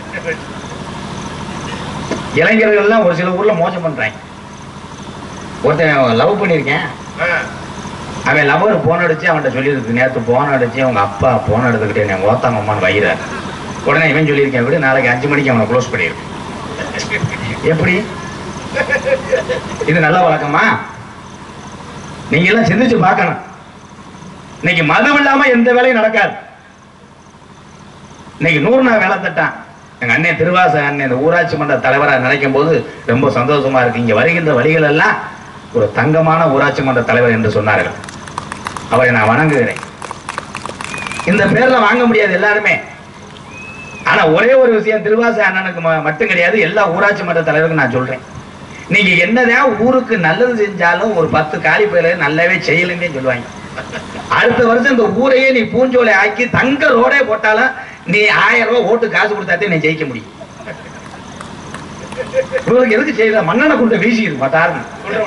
Speaker 4: இளைஞர்கள்லாம் ஒரு சில ஊர்ல மோசம் பண்றாங்க ஒருத்தன் லவ் பண்ணியிருக்கேன் அவன் லவர் போன் அடிச்சு அவன்கிட்ட சொல்லியிருக்கு நேற்று போன் அடிச்சு அவங்க அப்பா போன் எடுத்துக்கிட்டே என் ஓத்தாங்க அம்மான்னு வயிறாரு உடனே இவன் சொல்லியிருக்கேன் விடு நாளைக்கு அஞ்சு மணிக்கு அவனை க்ளோஸ் பண்ணியிருக்கு எப்படி
Speaker 1: இது நல்ல வழக்கமா நீங்க எல்லாம் சிந்திச்சு பார்க்கணும் இன்னைக்கு மது இல்லாம எந்த வேலையும் நடக்காது இன்னைக்கு நூறு நாள் வேலை திட்டம் எங்க அண்ணன் திருவாச அண்ணன் இந்த ஊராட்சி மன்ற தலைவராக நினைக்கும் போது ரொம்ப சந்தோஷமா இருக்கு இங்க வருகின்ற வழிகள் எல்லாம் ஒரு தங்கமான ஊராட்சி மன்ற தலைவர் என்று சொன்னார்கள் அவரை நான் வணங்குகிறேன் இந்த பேர்ல வாங்க முடியாது எல்லாருமே ஆனா ஒரே ஒரு விஷயம் திருவாச அண்ணனுக்கு ம- மட்டும் கிடையாது எல்லா ஊராட்சி மன்ற தலைவருக்கும் நான் சொல்றேன் நீங்க என்னதான் ஊருக்கு நல்லது செஞ்சாலும் ஒரு பத்து காலி பேர் நல்லாவே செய்யலன்னே சொல்லுவாங்க அடுத்த வருஷம் இந்த ஊரையே நீ பூஞ்சோலை ஆக்கி தங்க ரோடே போட்டாலும் நீ ஆயிரம் ரூபாய் ஓட்டு காசு கொடுத்தாதே நீ ஜெயிக்க முடியும் இவங்களுக்கு எதுக்கு செய்யற மண்ணெண்ணை கொண்டு வீசிடுது மாட்டாருன்னு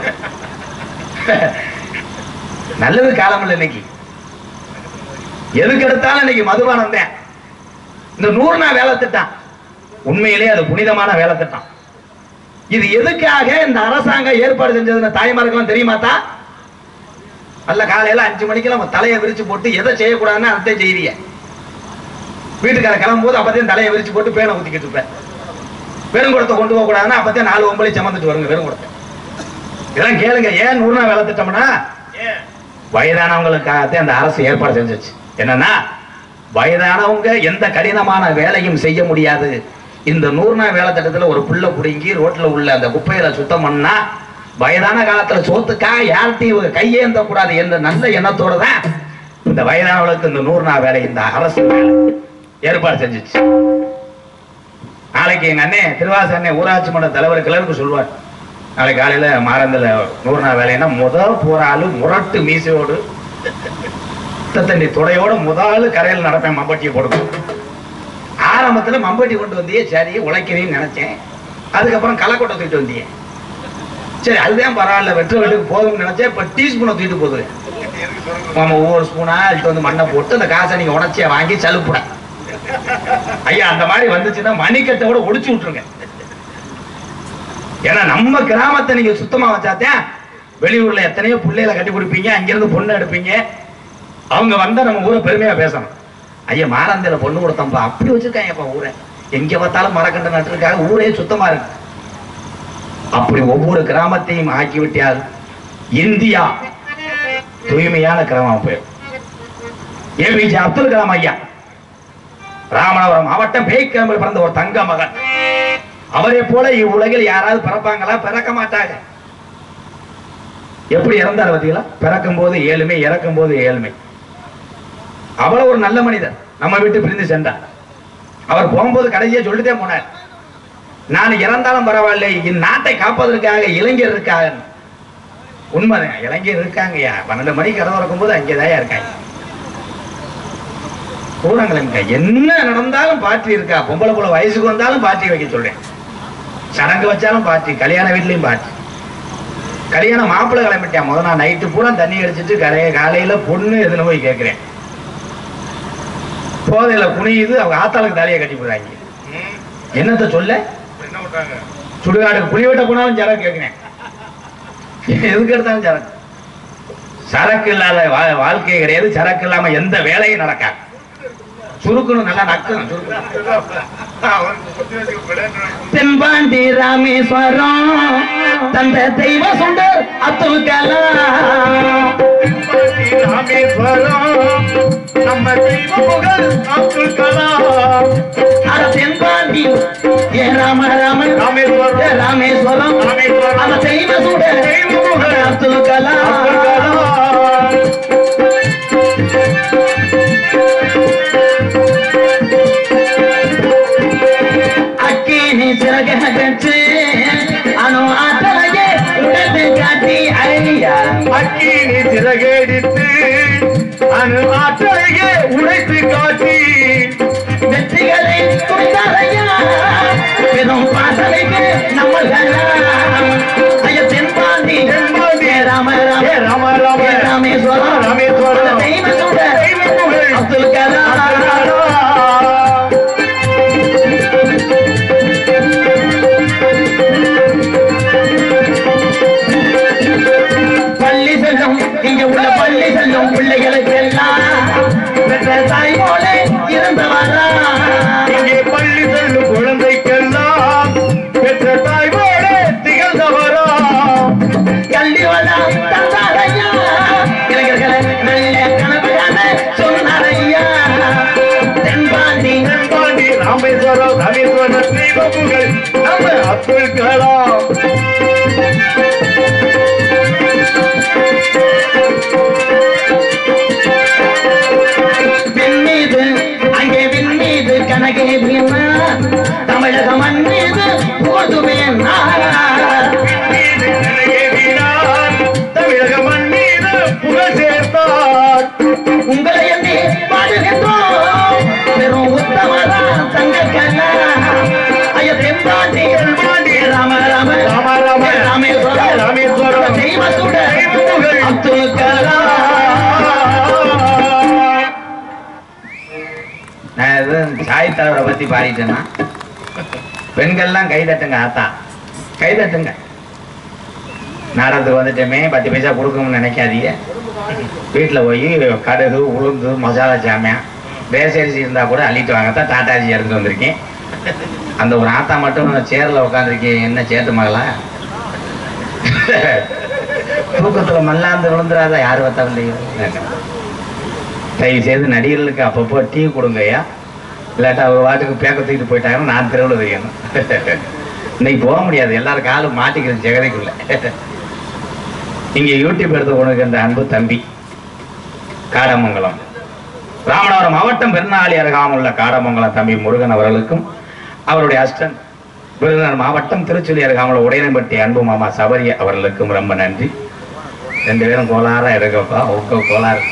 Speaker 1: நல்லது காலம் இல்லை இன்னைக்கு எதுக்கு எடுத்தாலும் இன்னைக்கு மதுபானம் தான் இந்த நூறு நாள் வேலை திட்டம் உண்மையிலேயே அது புனிதமான வேலை திட்டம் இது எதுக்காக இந்த அரசாங்கம் ஏற்பாடு செஞ்சதுன்னு தாய்மார்களும் தெரியுமாத்தா நல்ல காலையில அஞ்சு மணிக்கெல்லாம் உன் தலையை விரிச்சு போட்டு எதை செய்யக்கூடாதுன்னு அதை செய்வீங்க வீட்டுக்கார கிளம்பும் போது அப்பத்தையும் தலையை விரிச்சு போட்டு பேனை ஊத்திக்கிட்டு இருப்பேன் பெருங்குடத்தை கொண்டு போக கூடாதுன்னா அப்பத்தையும் நாலு ஒம்பளை சமந்துட்டு வருங்க பெருங்குடத்தை இதெல்லாம் கேளுங்க ஏன் நூறு நாள் வேலை திட்டம்னா வயதானவங்களுக்காகத்தான் அந்த அரசு ஏற்பாடு செஞ்சுச்சு என்னன்னா வயதானவங்க எந்த கடினமான வேலையும் செய்ய முடியாது இந்த நூறு நாள் வேலை திட்டத்துல ஒரு புல்ல புடுங்கி ரோட்ல உள்ள அந்த குப்பையில சுத்தம் பண்ணா வயதான காலத்துல சோத்துக்கா யார்கிட்டையும் இவங்க கையேந்த கூடாது என்ற நல்ல எண்ணத்தோட தான் இந்த வயதானவர்களுக்கு இந்த நூறு நாள் வேலை இந்த அரசு வேலை ஏற்பாடு செஞ்சுச்சு நாளைக்கு எங்க அண்ணன் திருவாச அண்ணன் ஊராட்சி மன்ற தலைவர் கிளருக்கு சொல்லுவார் நாளைக்கு காலையில மாரந்தில் நூறு நாள் வேலைன்னா முதல் போற ஆளு முரட்டு மீசையோடு சுத்த தண்ணி துடையோட முதல் கரையில் நடப்பேன் மம்பட்டியை கொடுக்கும் ஆரம்பத்துல மம்பட்டி கொண்டு வந்தியே சரி உழைக்கிறேன்னு நினைச்சேன் அதுக்கப்புறம் களைக்கொட்டை தூக்கிட்டு வந்தியே சரி அதுதான் பரவாயில்ல வெற்ற வீட்டுக்கு போதும்னு நினைச்சேன் இப்ப டீஸ்பூனை தூக்கிட்டு போகுது நம்ம ஒவ்வொரு ஸ்பூனா எடுத்து வந்து மண்ணை போட்டு அந்த காசை நீங்க உடச்சிய வாங்கி சலுப்புட ஐயா அந்த மாதிரி வந்துச்சுன்னா மணிக்கட்டை கூட ஒடிச்சு விட்டுருங்க ஏன்னா நம்ம கிராமத்தை நீங்க சுத்தமா வச்சாத்தான் வெளியூர்ல எத்தனையோ பிள்ளைகளை கட்டி கொடுப்பீங்க அங்கிருந்து பொண்ணு எடுப்பீங்க அவங்க வந்தா நம்ம ஊரை பெருமையா பேசணும் ஐயா மாராந்திர பொண்ணு கொடுத்தோம்ப்பா அப்படி வச்சிருக்காங்கப்பா ஊரை எங்க பார்த்தாலும் மரக்கண்டு நட்டுருக்காங்க ஊரே சுத்தமா இருக்கு அப்படி ஒவ்வொரு கிராமத்தையும் ஆக்கி விட்டால் இந்தியா தூய்மையான கிராமம் போயிடும் ஏபிஜே அப்துல் கலாம் ஐயா ராமநாதபுரம் மாவட்டம் பேய்க்கிழமையில் பிறந்த ஒரு தங்க மகன் அவரை போல இவ்வுலகில் யாராவது பிறப்பாங்களா பிறக்க மாட்டாங்க எப்படி இறந்தார் பார்த்தீங்களா பிறக்கும் போது ஏழ்மை இறக்கும் போது ஏழ்மை அவ்வளவு ஒரு நல்ல மனிதர் நம்ம விட்டு பிரிந்து சென்றார் அவர் போகும்போது கடைசியா சொல்லிட்டே போனார் நான் இறந்தாலும் பரவாயில்லை இந்நாட்டை காப்பதற்காக இளைஞர் இருக்காங்க உண்மைதான் இளைஞர் இருக்காங்கய்யா பன்னெண்டு மணிக்கு கதை திறக்கும் போது அங்கேதான் இருக்காங்க கூறாங்களேங்க என்ன நடந்தாலும் பார்ட்டி இருக்கா பொம்பளை புள்ள வயசுக்கு வந்தாலும் பார்ட்டி வைக்க சொல்றேன் சடங்கு வச்சாலும் பார்ட்டி கல்யாண வீட்லயும் பார்ட்டி கல்யாணம் மாப்பிள்ளை கிளம்பிட்டேன் முதல் நான் நைட்டு பூரா தண்ணி அடிச்சிட்டு கலைய காலையில பொண்ணு எதுன்னு போய் கேட்கிறேன் போதையில குனியுது அவங்க ஆத்தாளுக்கு தலையை கட்டி போடுறாங்க என்னத்த சொல்ல சுடுகாடுக்கு புளி வெட்ட போனாலும் சரக்கு கேட்கிறேன் எதுக்கு எடுத்தாலும் சரக்கு சரக்கு இல்லாத வா- வாழ்க்கை கிடையாது சரக்கு இல்லாம எந்த வேலையும் நடக்காது சுருக்கணும் நல்லா நக்கணும் சுருக்கணும் தென்பாண்டி ராமேஸ்வரம் தந்த தெய்வ சுண்டர் அப்துல் கலாம்
Speaker 5: ராமேஸ்வரம் நம்ம தெய்வ புகழ் அப்துல் கலாம்
Speaker 1: அட தென்பாண்டி ஏ ராம ராமன்
Speaker 5: ராமேஸ்வரம்.
Speaker 1: ஏ ராமேஸ்வரம்
Speaker 5: ராமேஸ்வரம்.
Speaker 1: அந்த தெய்வ சுண்டர்
Speaker 5: தெய்வ புகழ்
Speaker 1: அப்துல்
Speaker 5: அப்துல்
Speaker 1: கலாம்
Speaker 5: கலாம்
Speaker 1: அக்கினி சிறக கற்று அணு ஆற்றலையே உடத்து காட்டி ஐயா
Speaker 5: அக்கினி சிறகடித்து அணு ஆற்றலையே உழைத்து காட்டி
Speaker 1: வெற்றிகளை கொடுத்தாரையா பெரும் பாசனைக்கு நம்மளா ஐயா தென்பாண்டி
Speaker 5: தென்பாண்டி.
Speaker 1: ஏ ராம ராம
Speaker 5: ஏ ராம ராம.
Speaker 1: ஏ ராமேஸ்வரம்
Speaker 5: ராமேஸ்வரம்.
Speaker 1: அந்த தெய்வ சுடர்
Speaker 5: தெய்வ புகழ்
Speaker 1: அப்துல்
Speaker 5: அப்துல்
Speaker 1: கலாம்
Speaker 5: கலாம்
Speaker 1: பள்ளி செல்லும் இங்க உள்ள பள்ளி செல்லும் பிள்ளைகளுக்கு எல்லாம் பெற்ற தாய் போல இருந்தவரா
Speaker 5: இங்கே பள்ளி செல்லும் குழந்தைக்கெல்லாம் பெற்ற தாய் போல திகழ்ந்தவர் புகழ் நம்ம அப்துல் கலாம்
Speaker 4: விண்மீது அங்கே விண்மீது கனகே வீணா தமிழக மண் மீது போதுமே
Speaker 5: மீது நிறைய வீணார் தமிழக மண் மீது புகழ் சேர்த்தார்
Speaker 4: உங்களை எண்ணி பாடுகின்றோம் பெரும் உத்தமரா சங்கக்கண்ணா ஐயோ தென்பாண்டிகள் ராம ராம
Speaker 5: ராம ராம
Speaker 4: ராமேஸ்வரம்
Speaker 5: ராமேஸ்வரம்
Speaker 4: தெய்வத்துட
Speaker 5: புகழ்
Speaker 4: அப்துல் கலாம் நான் எதுவும் சாய் தலைவரை பத்தி பாடிட்டேன்னா பெண்கள்லாம் கை தட்டுங்க ஆத்தா கை தட்டுங்க நாடகத்துக்கு வந்துட்டோமே பத்து பைசா கொடுக்கணும்னு நினைக்காதீங்க வீட்டில் போய் கடுகு உளுந்து மசாலா ஜாமியம் பேசரிசி இருந்தால் கூட அள்ளிட்டு வாங்க தான் டாட்டாஜி இறந்து வந்திருக்கேன் அந்த ஒரு ஆத்தா மட்டும் சேரில் உட்காந்துருக்கேன் என்ன சேட்டு மகளா தூக்கத்தில் மல்லாந்து விழுந்துடாத யார் வந்தாலும் தயவு செய்து நடிகர்களுக்கு அப்பப்போ டீ கொடுங்கய்யா இல்லாட்டா அவர் வாட்டுக்கு பேக்க தூக்கிட்டு போயிட்டாங்கன்னா நான் தெருவில் தெரியணும் இன்னைக்கு போக முடியாது எல்லாரும் காலும் மாட்டிக்கிறது ஜெகதைக்குள்ள இங்கே யூடியூப் எடுத்து கொண்டு அந்த அன்பு தம்பி காடமங்கலம் ராமநாதபுரம் மாவட்டம் பெருநாளி அருகாமுள்ள காடமங்கலம் தம்பி முருகன் அவர்களுக்கும் அவருடைய அஸ்டன் விருதுநகர் மாவட்டம் திருச்சுழி அருகாமுள்ள உடையனம்பட்டி அன்பு மாமா சபரி அவர்களுக்கும் ரொம்ப நன்றி ரெண்டு பேரும் கோளாறா இருக்கப்பா ஒக்க கோளாறு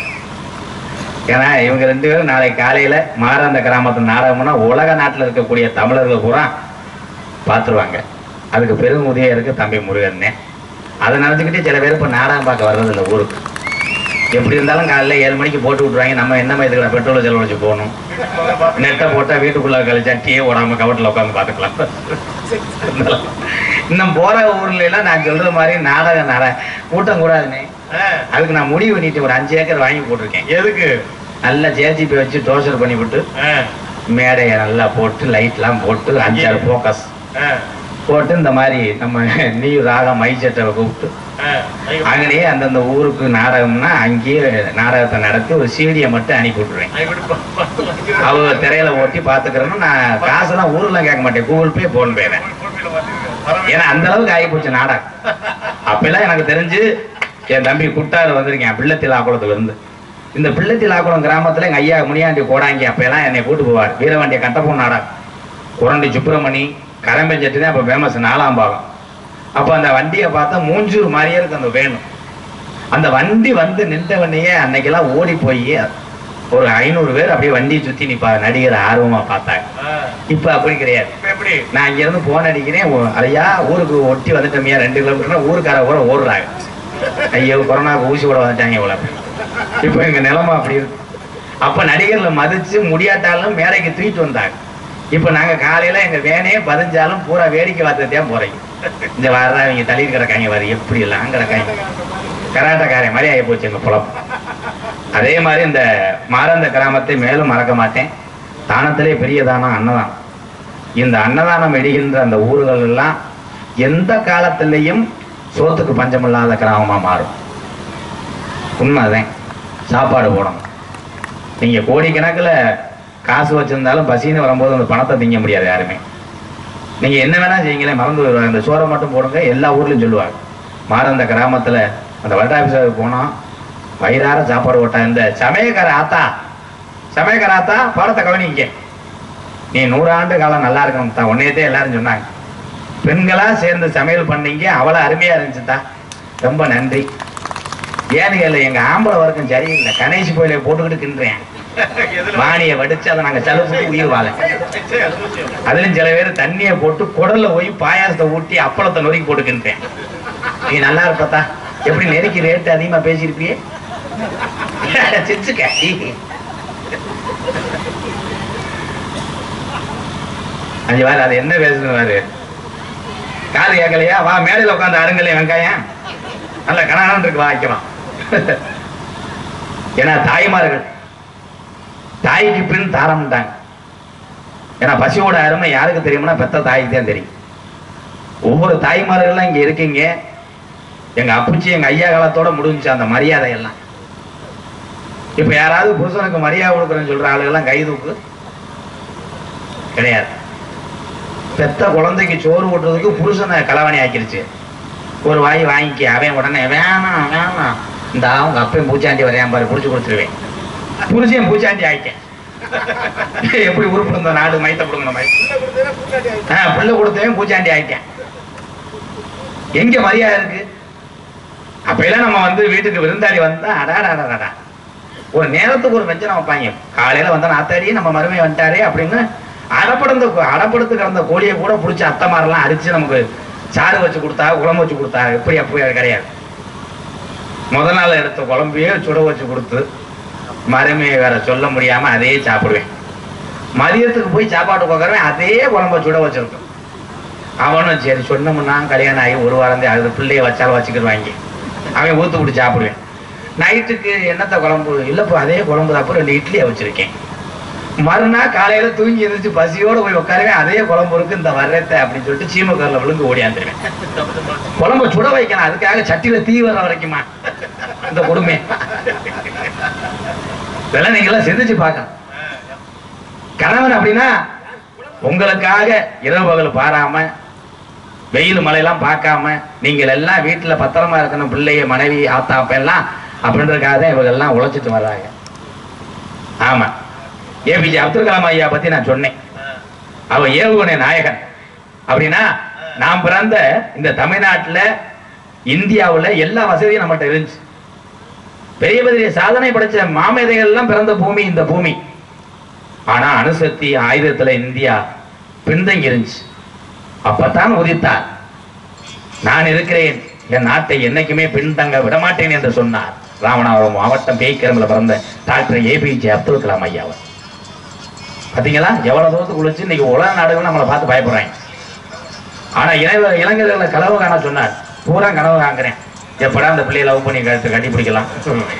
Speaker 4: ஏன்னா இவங்க ரெண்டு பேரும் நாளை காலையில மாறாந்த கிராமத்து நாடகம்னா உலக நாட்டில் இருக்கக்கூடிய தமிழர்கள் பூரா பார்த்துருவாங்க அதுக்கு பெரும் உதவியா இருக்கு தம்பி முருகன்னே அதை நினச்சிக்கிட்டே சில பேர் இப்போ நாடகம் பார்க்க வர்றது இல்லை ஊருக்கு எப்படி இருந்தாலும் காலையில் ஏழு மணிக்கு போட்டு விட்ருவாங்க நம்ம என்ன இதுக்கு பெட்ரோலை செலவழிச்சு போகணும் நெட்டை போட்டால் வீட்டுக்குள்ள கழிச்சா டீயே ஓடாம கவட்டில் உட்காந்து பார்த்துக்கலாம் இன்னும் போற ஊர்ல எல்லாம் நான் சொல்ற மாதிரி நாடகம் நட கூட்டம் கூடாதுண்ணே அதுக்கு நான் முடிவு பண்ணிட்டு ஒரு அஞ்சு ஏக்கர் வாங்கி போட்டிருக்கேன்
Speaker 5: எதுக்கு
Speaker 4: நல்லா ஜேஜிபி வச்சு டோசர் பண்ணி விட்டு மேடையை நல்லா போட்டு லைட்லாம் போட்டு அஞ்சாறு ஃபோக்கஸ் போட்டு இந்த மாதிரி நம்ம நீ ராகம் மைச்சட்டை கூப்பிட்டு அங்கேயே அந்தந்த ஊருக்கு நாடகம்னா அங்கேயே நாடகத்தை நடத்தி ஒரு சீடியை மட்டும் அனுப்பி விட்டுருவேன் அவங்க திரையில ஓட்டி பாத்துக்கிறேன்னு நான் காசெல்லாம் ஊர்ல கேட்க மாட்டேன் கூகுள் பே போன் பே தான் ஏன்னா அந்த அளவுக்கு ஆகி போச்சு நாடகம் அப்பெல்லாம் எனக்கு தெரிஞ்சு என் தம்பி குட்டாறு வந்திருக்கேன் பிள்ளத்தில் ஆக்குளத்துல இருந்து இந்த பிள்ளத்தில் ஆக்குளம் கிராமத்துல எங்க ஐயா முனியாண்டி கோடாங்கி அப்பெல்லாம் என்னை கூட்டு போவார் வீரவாண்டிய கட்டப்பூன் நாடகம் குரண்டி சுப்பிரமணி கரம்பெஞ்சட்டு தான் அப்ப ஃபேமஸ் நாலாம் பாகம் அப்ப அந்த வண்டியை பார்த்தா மூஞ்சூர் மாதிரியே இருக்கு அந்த வேணும் அந்த வண்டி வந்து நின்றவனையே அன்னைக்கெல்லாம் ஓடி போய் ஒரு ஐநூறு பேர் அப்படியே வண்டியை சுத்தி நிப்பா நடிகர் ஆர்வமா பார்த்தாங்க இப்ப அப்படி கிடையாது
Speaker 5: எப்படி
Speaker 4: நான் இங்க இருந்து போன் அடிக்கிறேன் ஓ, ஐயா ஊருக்கு ஒட்டி வந்துட்டோமியா ரெண்டு கிலோமீட்டர் ஊருக்கார கூட ஓடுறாங்க ஐயோ கொரோனாவுக்கு ஊசி கூட வந்துட்டாங்க இவ்வளவு இப்போ எங்க நிலைமை அப்படி இருக்கு அப்ப நடிகர்ல மதிச்சு முடியாட்டாலும் மேடைக்கு தூக்கிட்டு வந்தாங்க இப்ப நாங்க காலையில எங்க வேனே பதிஞ்சாலும் பூரா வேடிக்கை பார்த்துட்டே போறீங்க இந்த வர்ற அவங்க தள்ளிட்டு கிடக்காங்க வர எப்படி எல்லாம் கிடக்காங்க கராட்டக்காரன் மாதிரி ஆகி போச்சு எங்க புலம் அதே மாதிரி இந்த மாரந்த கிராமத்தை மேலும் மறக்க மாட்டேன் தானத்திலே பெரிய தானம் அன்னதானம் இந்த அன்னதானம் இடுகின்ற அந்த ஊர்கள் எல்லாம் எந்த காலத்திலையும் சோத்துக்கு பஞ்சமில்லாத கிராமமா மாறும் உண்மைதான் சாப்பாடு போடணும் நீங்க கோடிக்கணக்கில் காசு வச்சிருந்தாலும் பசின்னு வரும்போது அந்த பணத்தை திங்க முடியாது யாருமே நீங்க என்ன வேணா செய்யுங்களேன் மறந்து வருவாங்க இந்த சோறை மட்டும் போடுங்க எல்லா ஊர்லயும் சொல்லுவாங்க மாறந்த கிராமத்துல அந்த வட்ட ஆஃபீஸருக்கு போனோம் வயிறார சாப்பாடு போட்டா இந்த சமயக்கார ஆத்தா சமயக்கார ஆத்தா பாடத்தை கவனிங்க நீ நூறாண்டு காலம் நல்லா இருக்கணும் தான் உன்னையத்தே எல்லாரும் சொன்னாங்க பெண்களா சேர்ந்து சமையல் பண்ணீங்க அவ்வளவு அருமையா இருந்துச்சுதா ரொம்ப நன்றி ஏன்னு கேள்வி எங்க ஆம்பளை வர்க்கம் சரியில்லை கணேஷ் கோயிலை போட்டுக்கிட்டு கிண்டுறேன் வாணியை வடிச்சு அதை நாங்க செலவு உயிர் வாழ அதுலயும் சில பேர் தண்ணியை போட்டு குடல்ல போய் பாயாசத்தை ஊட்டி அப்பளத்தை நொறுக்கி போட்டுக்கின்றேன் நீ நல்லா இருப்பத்தா எப்படி நெருக்கி ரேட்டு அதிகமா பேசியிருப்பியே சிரிச்சுக்க அஞ்சு வாரு அது என்ன பேசுவாரு காது கேட்கலையா வா மேடையில் உட்காந்து அருங்கலையே வெங்காயம் நல்ல கணான இருக்கு வா வைக்கலாம் ஏன்னா தாய்மார்கள் தாய்க்கு பின் தாரம்ட்டாங்க ஏன்னா பசியோட அருமை யாருக்கு தெரியும்னா பெத்த தாய்க்கு தான் தெரியும் ஒவ்வொரு தாய்மார்கள்லாம் இங்க இருக்கீங்க எங்க அப்புச்சி எங்க ஐயா காலத்தோட முடிஞ்சுச்சு அந்த மரியாதை எல்லாம் இப்ப யாராவது புருஷனுக்கு மரியாதை கொடுக்குறேன்னு சொல்ற ஆளுகள்லாம் கை தூக்கு கிடையாது
Speaker 1: பெத்த குழந்தைக்கு சோறு ஊட்டுறதுக்கு புருஷனை களவாணி ஆக்கிருச்சு ஒரு வாய் வாங்கிக்க அவன் உடனே வேணாம் வேணாம் இந்த அவங்க அப்பயும் பூச்சாண்டி வரையான் பாரு புடிச்சு கொடுத்துருவேன் புருஷன் பூச்சாண்டி ஆயிக்கேன் எப்படி உருப்பிடும் இந்த நாடு மைத்த பிடுங்கின மாதிரி ஆ, புள்ள கொடுத்தவன் பூச்சாண்டி ஆயிட்டேன் எங்க மரியாதை இருக்கு அப்பெல்லாம் நம்ம வந்து வீட்டுக்கு விருந்தாளி வந்தா அடாடாடாடா ஒரு நேரத்துக்கு ஒரு வெஞ்சனம் வைப்பாங்க காலையில வந்தா நாத்தாடி நம்ம மருமை வந்துட்டாரே அப்படின்னு அடப்படுந்த அடப்படுத்து கிடந்த கோழியை கூட பிடிச்சி அத்தைமாரெல்லாம் அரிச்சு நமக்கு சாறு வச்சு கொடுத்தா குழம்பு வச்சு கொடுத்தா எப்படி அப்படி அது கிடையாது முத நாள் எடுத்த குழம்பையே சுட வச்சு கொடுத்து மருமையை வேற சொல்ல முடியாம அதையே சாப்பிடுவேன் மதியத்துக்கு போய் சாப்பாடு உட்காருவேன் அதே குழம்ப சுட வச்சிருக்கும் அவனும் சரி சொன்னமுன்னா கல்யாணம் ஆகி ஒரு வாரம் தான் அது பிள்ளைய வச்சாலும் வச்சுக்கிடுவாங்க அவன் ஊத்து விட்டு சாப்பிடுவேன் நைட்டுக்கு என்னத்த குழம்பு இல்லப்பா அதே குழம்பு தான் அப்போ ரெண்டு இட்லியை வச்சிருக்கேன் மறுநாள் காலையில தூங்கி எந்திரிச்சு பசியோட போய் உட்காருவேன் அதே குழம்பு இருக்கு இந்த வர்றத அப்படின்னு சொல்லிட்டு சீமக்கரில் விழுந்து ஓடியாந்துருவேன் குழம்பு சுட வைக்கணும் அதுக்காக சட்டியில தீ வர்ற வரைக்குமா இந்த கொடுமை இதெல்லாம் நீங்க எல்லாம் சிந்திச்சு பார்க்கணும் கணவன் அப்படின்னா உங்களுக்காக இரவு பகல் பாராம வெயில் மழையெல்லாம் பார்க்காம நீங்கள் எல்லாம் வீட்டுல பத்திரமா இருக்கணும் பிள்ளைய மனைவி ஆத்தா அப்ப எல்லாம் அப்படின்றதுக்காக தான் இவங்க எல்லாம் உழைச்சிட்டு வர்றாங்க ஆமா ஏபிஜே அப்துல் கலாம் ஐயா பத்தி நான் சொன்னேன் அவர் ஏவுகணை நாயகன் அப்படின்னா நாம் பிறந்த இந்த தமிழ்நாட்டுல இந்தியாவுல எல்லா வசதியும் நம்மகிட்ட இருந்துச்சு பெரிய பெரிய சாதனை படைச்ச மாமேதைகள் எல்லாம் பிறந்த பூமி இந்த பூமி ஆனா அணுசக்தி ஆயுதத்துல இந்தியா பின்தங்கி இருந்துச்சு அப்பத்தான் உதித்தார் நான் இருக்கிறேன் என் நாட்டை என்னைக்குமே பின்தங்க விடமாட்டேன் என்று சொன்னார் ராமநாதபுரம் மாவட்டம் பேய்க்கிரமில் பிறந்த டாக்டர் ஏபிஜே அப்துல் கலாம் ஐயா அவர் பாத்தீங்களா எவ்வளவு தூரத்துக்கு உழைச்சு இன்னைக்கு உலக நாடுகள் நம்மளை பார்த்து பயப்படுறாங்க ஆனா இளைஞ இளைஞர்களை கனவு காண சொன்னார் பூரா கனவு காண்கிறேன் எப்படா அந்த பிள்ளையை லவ் பண்ணி கழுத்து கட்டி பிடிக்கலாம்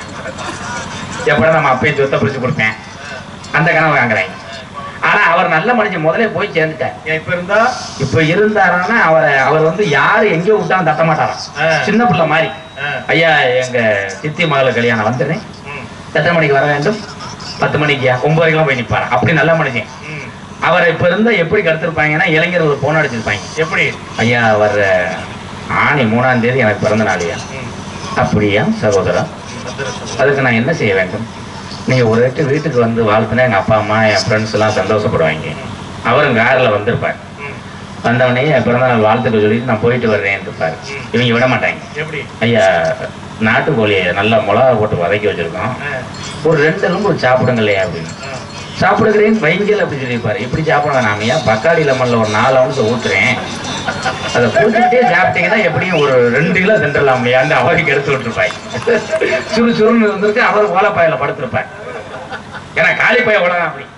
Speaker 1: எப்படா நம்ம அப்பையும் சொத்தை பிடிச்சு கொடுப்பேன் அந்த கனவு காண்கிறேன் ஆனா அவர் நல்ல மனுஷன் முதல்ல போய் சேர்ந்துட்டார்
Speaker 5: இப்ப இருந்தா
Speaker 1: இப்ப இருந்தாருன்னா அவரை அவர் வந்து யாரு எங்கேயோ விட்டாலும் தட்ட மாட்டாராம்
Speaker 5: ஆ.
Speaker 1: சின்ன பிள்ளை மாதிரி
Speaker 5: ஆ,
Speaker 1: ஐயா எங்க சித்தி மகள கல்யாணம் வந்துடுறேன்
Speaker 5: ம்,
Speaker 1: எத்தனை மணிக்கு வர வேண்டும் பத்து மணிக்கு ஒன்பதுக்கெல்லாம் போய் நிப்பாரு அப்படி நல்ல மனுஷன்
Speaker 5: ம்.
Speaker 1: அவரை இப்ப இருந்தா எப்படி கடத்திருப்பாங்கன்னா இளைஞர்கள் போன் அடிச்சிருப்பாங்க
Speaker 5: எப்படி
Speaker 1: ஐயா வர்ற ஆணி மூணாம் தேதி எனக்கு பிறந்த நாளையா
Speaker 5: ம்,
Speaker 1: அப்படியா சகோதரா அதுக்கு நான் என்ன செய்ய வேண்டும் நீங்க ஒரு எட்டு வீட்டுக்கு வந்து வாழ்த்துனா எங்க அப்பா அம்மா என் ஃப்ரெண்ட்ஸ் எல்லாம் சந்தோஷப்படுவாங்க அவரும் கார்ல வந்திருப்பார்
Speaker 5: ம்.
Speaker 1: வந்தவொடனே என் பிறந்த நாள் வாழ்த்துக்கள் சொல்லிட்டு நான் போயிட்டு வர்றேன் இருப்பார் இவங்க விட மாட்டாங்க
Speaker 5: எப்படி
Speaker 1: ஐயா நாட்டுக்கோழியை நல்லா மிளகா போட்டு வதக்கி வச்சிருக்கோம்
Speaker 5: ஆ,
Speaker 1: ஒரு ரெண்டு எலும்பு சாப்பிடுங்க இல்லையா அப்படின்னு
Speaker 5: ஆ.
Speaker 1: சாப்பிடுகிறேன் வைங்கல் அப்படி சொல்லியிருப்பாரு எப்படி சாப்பிட நாமையா பக்காளி லெமன்ல ஒரு நாலு அவுன்ஸ் ஊத்துறேன் அதை குடிச்சுட்டே சாப்பிட்டீங்கன்னா எப்படியும் ஒரு ரெண்டு கிலோ தின்றலாம் அந்த அவருக்கு எடுத்து விட்டுருப்பாய் சுறு சுருன்னு இருந்திருக்கு அவர் ஓலப்பாயில படுத்திருப்பார் ஏன்னா காளிப்பாய உலகம் அப்படி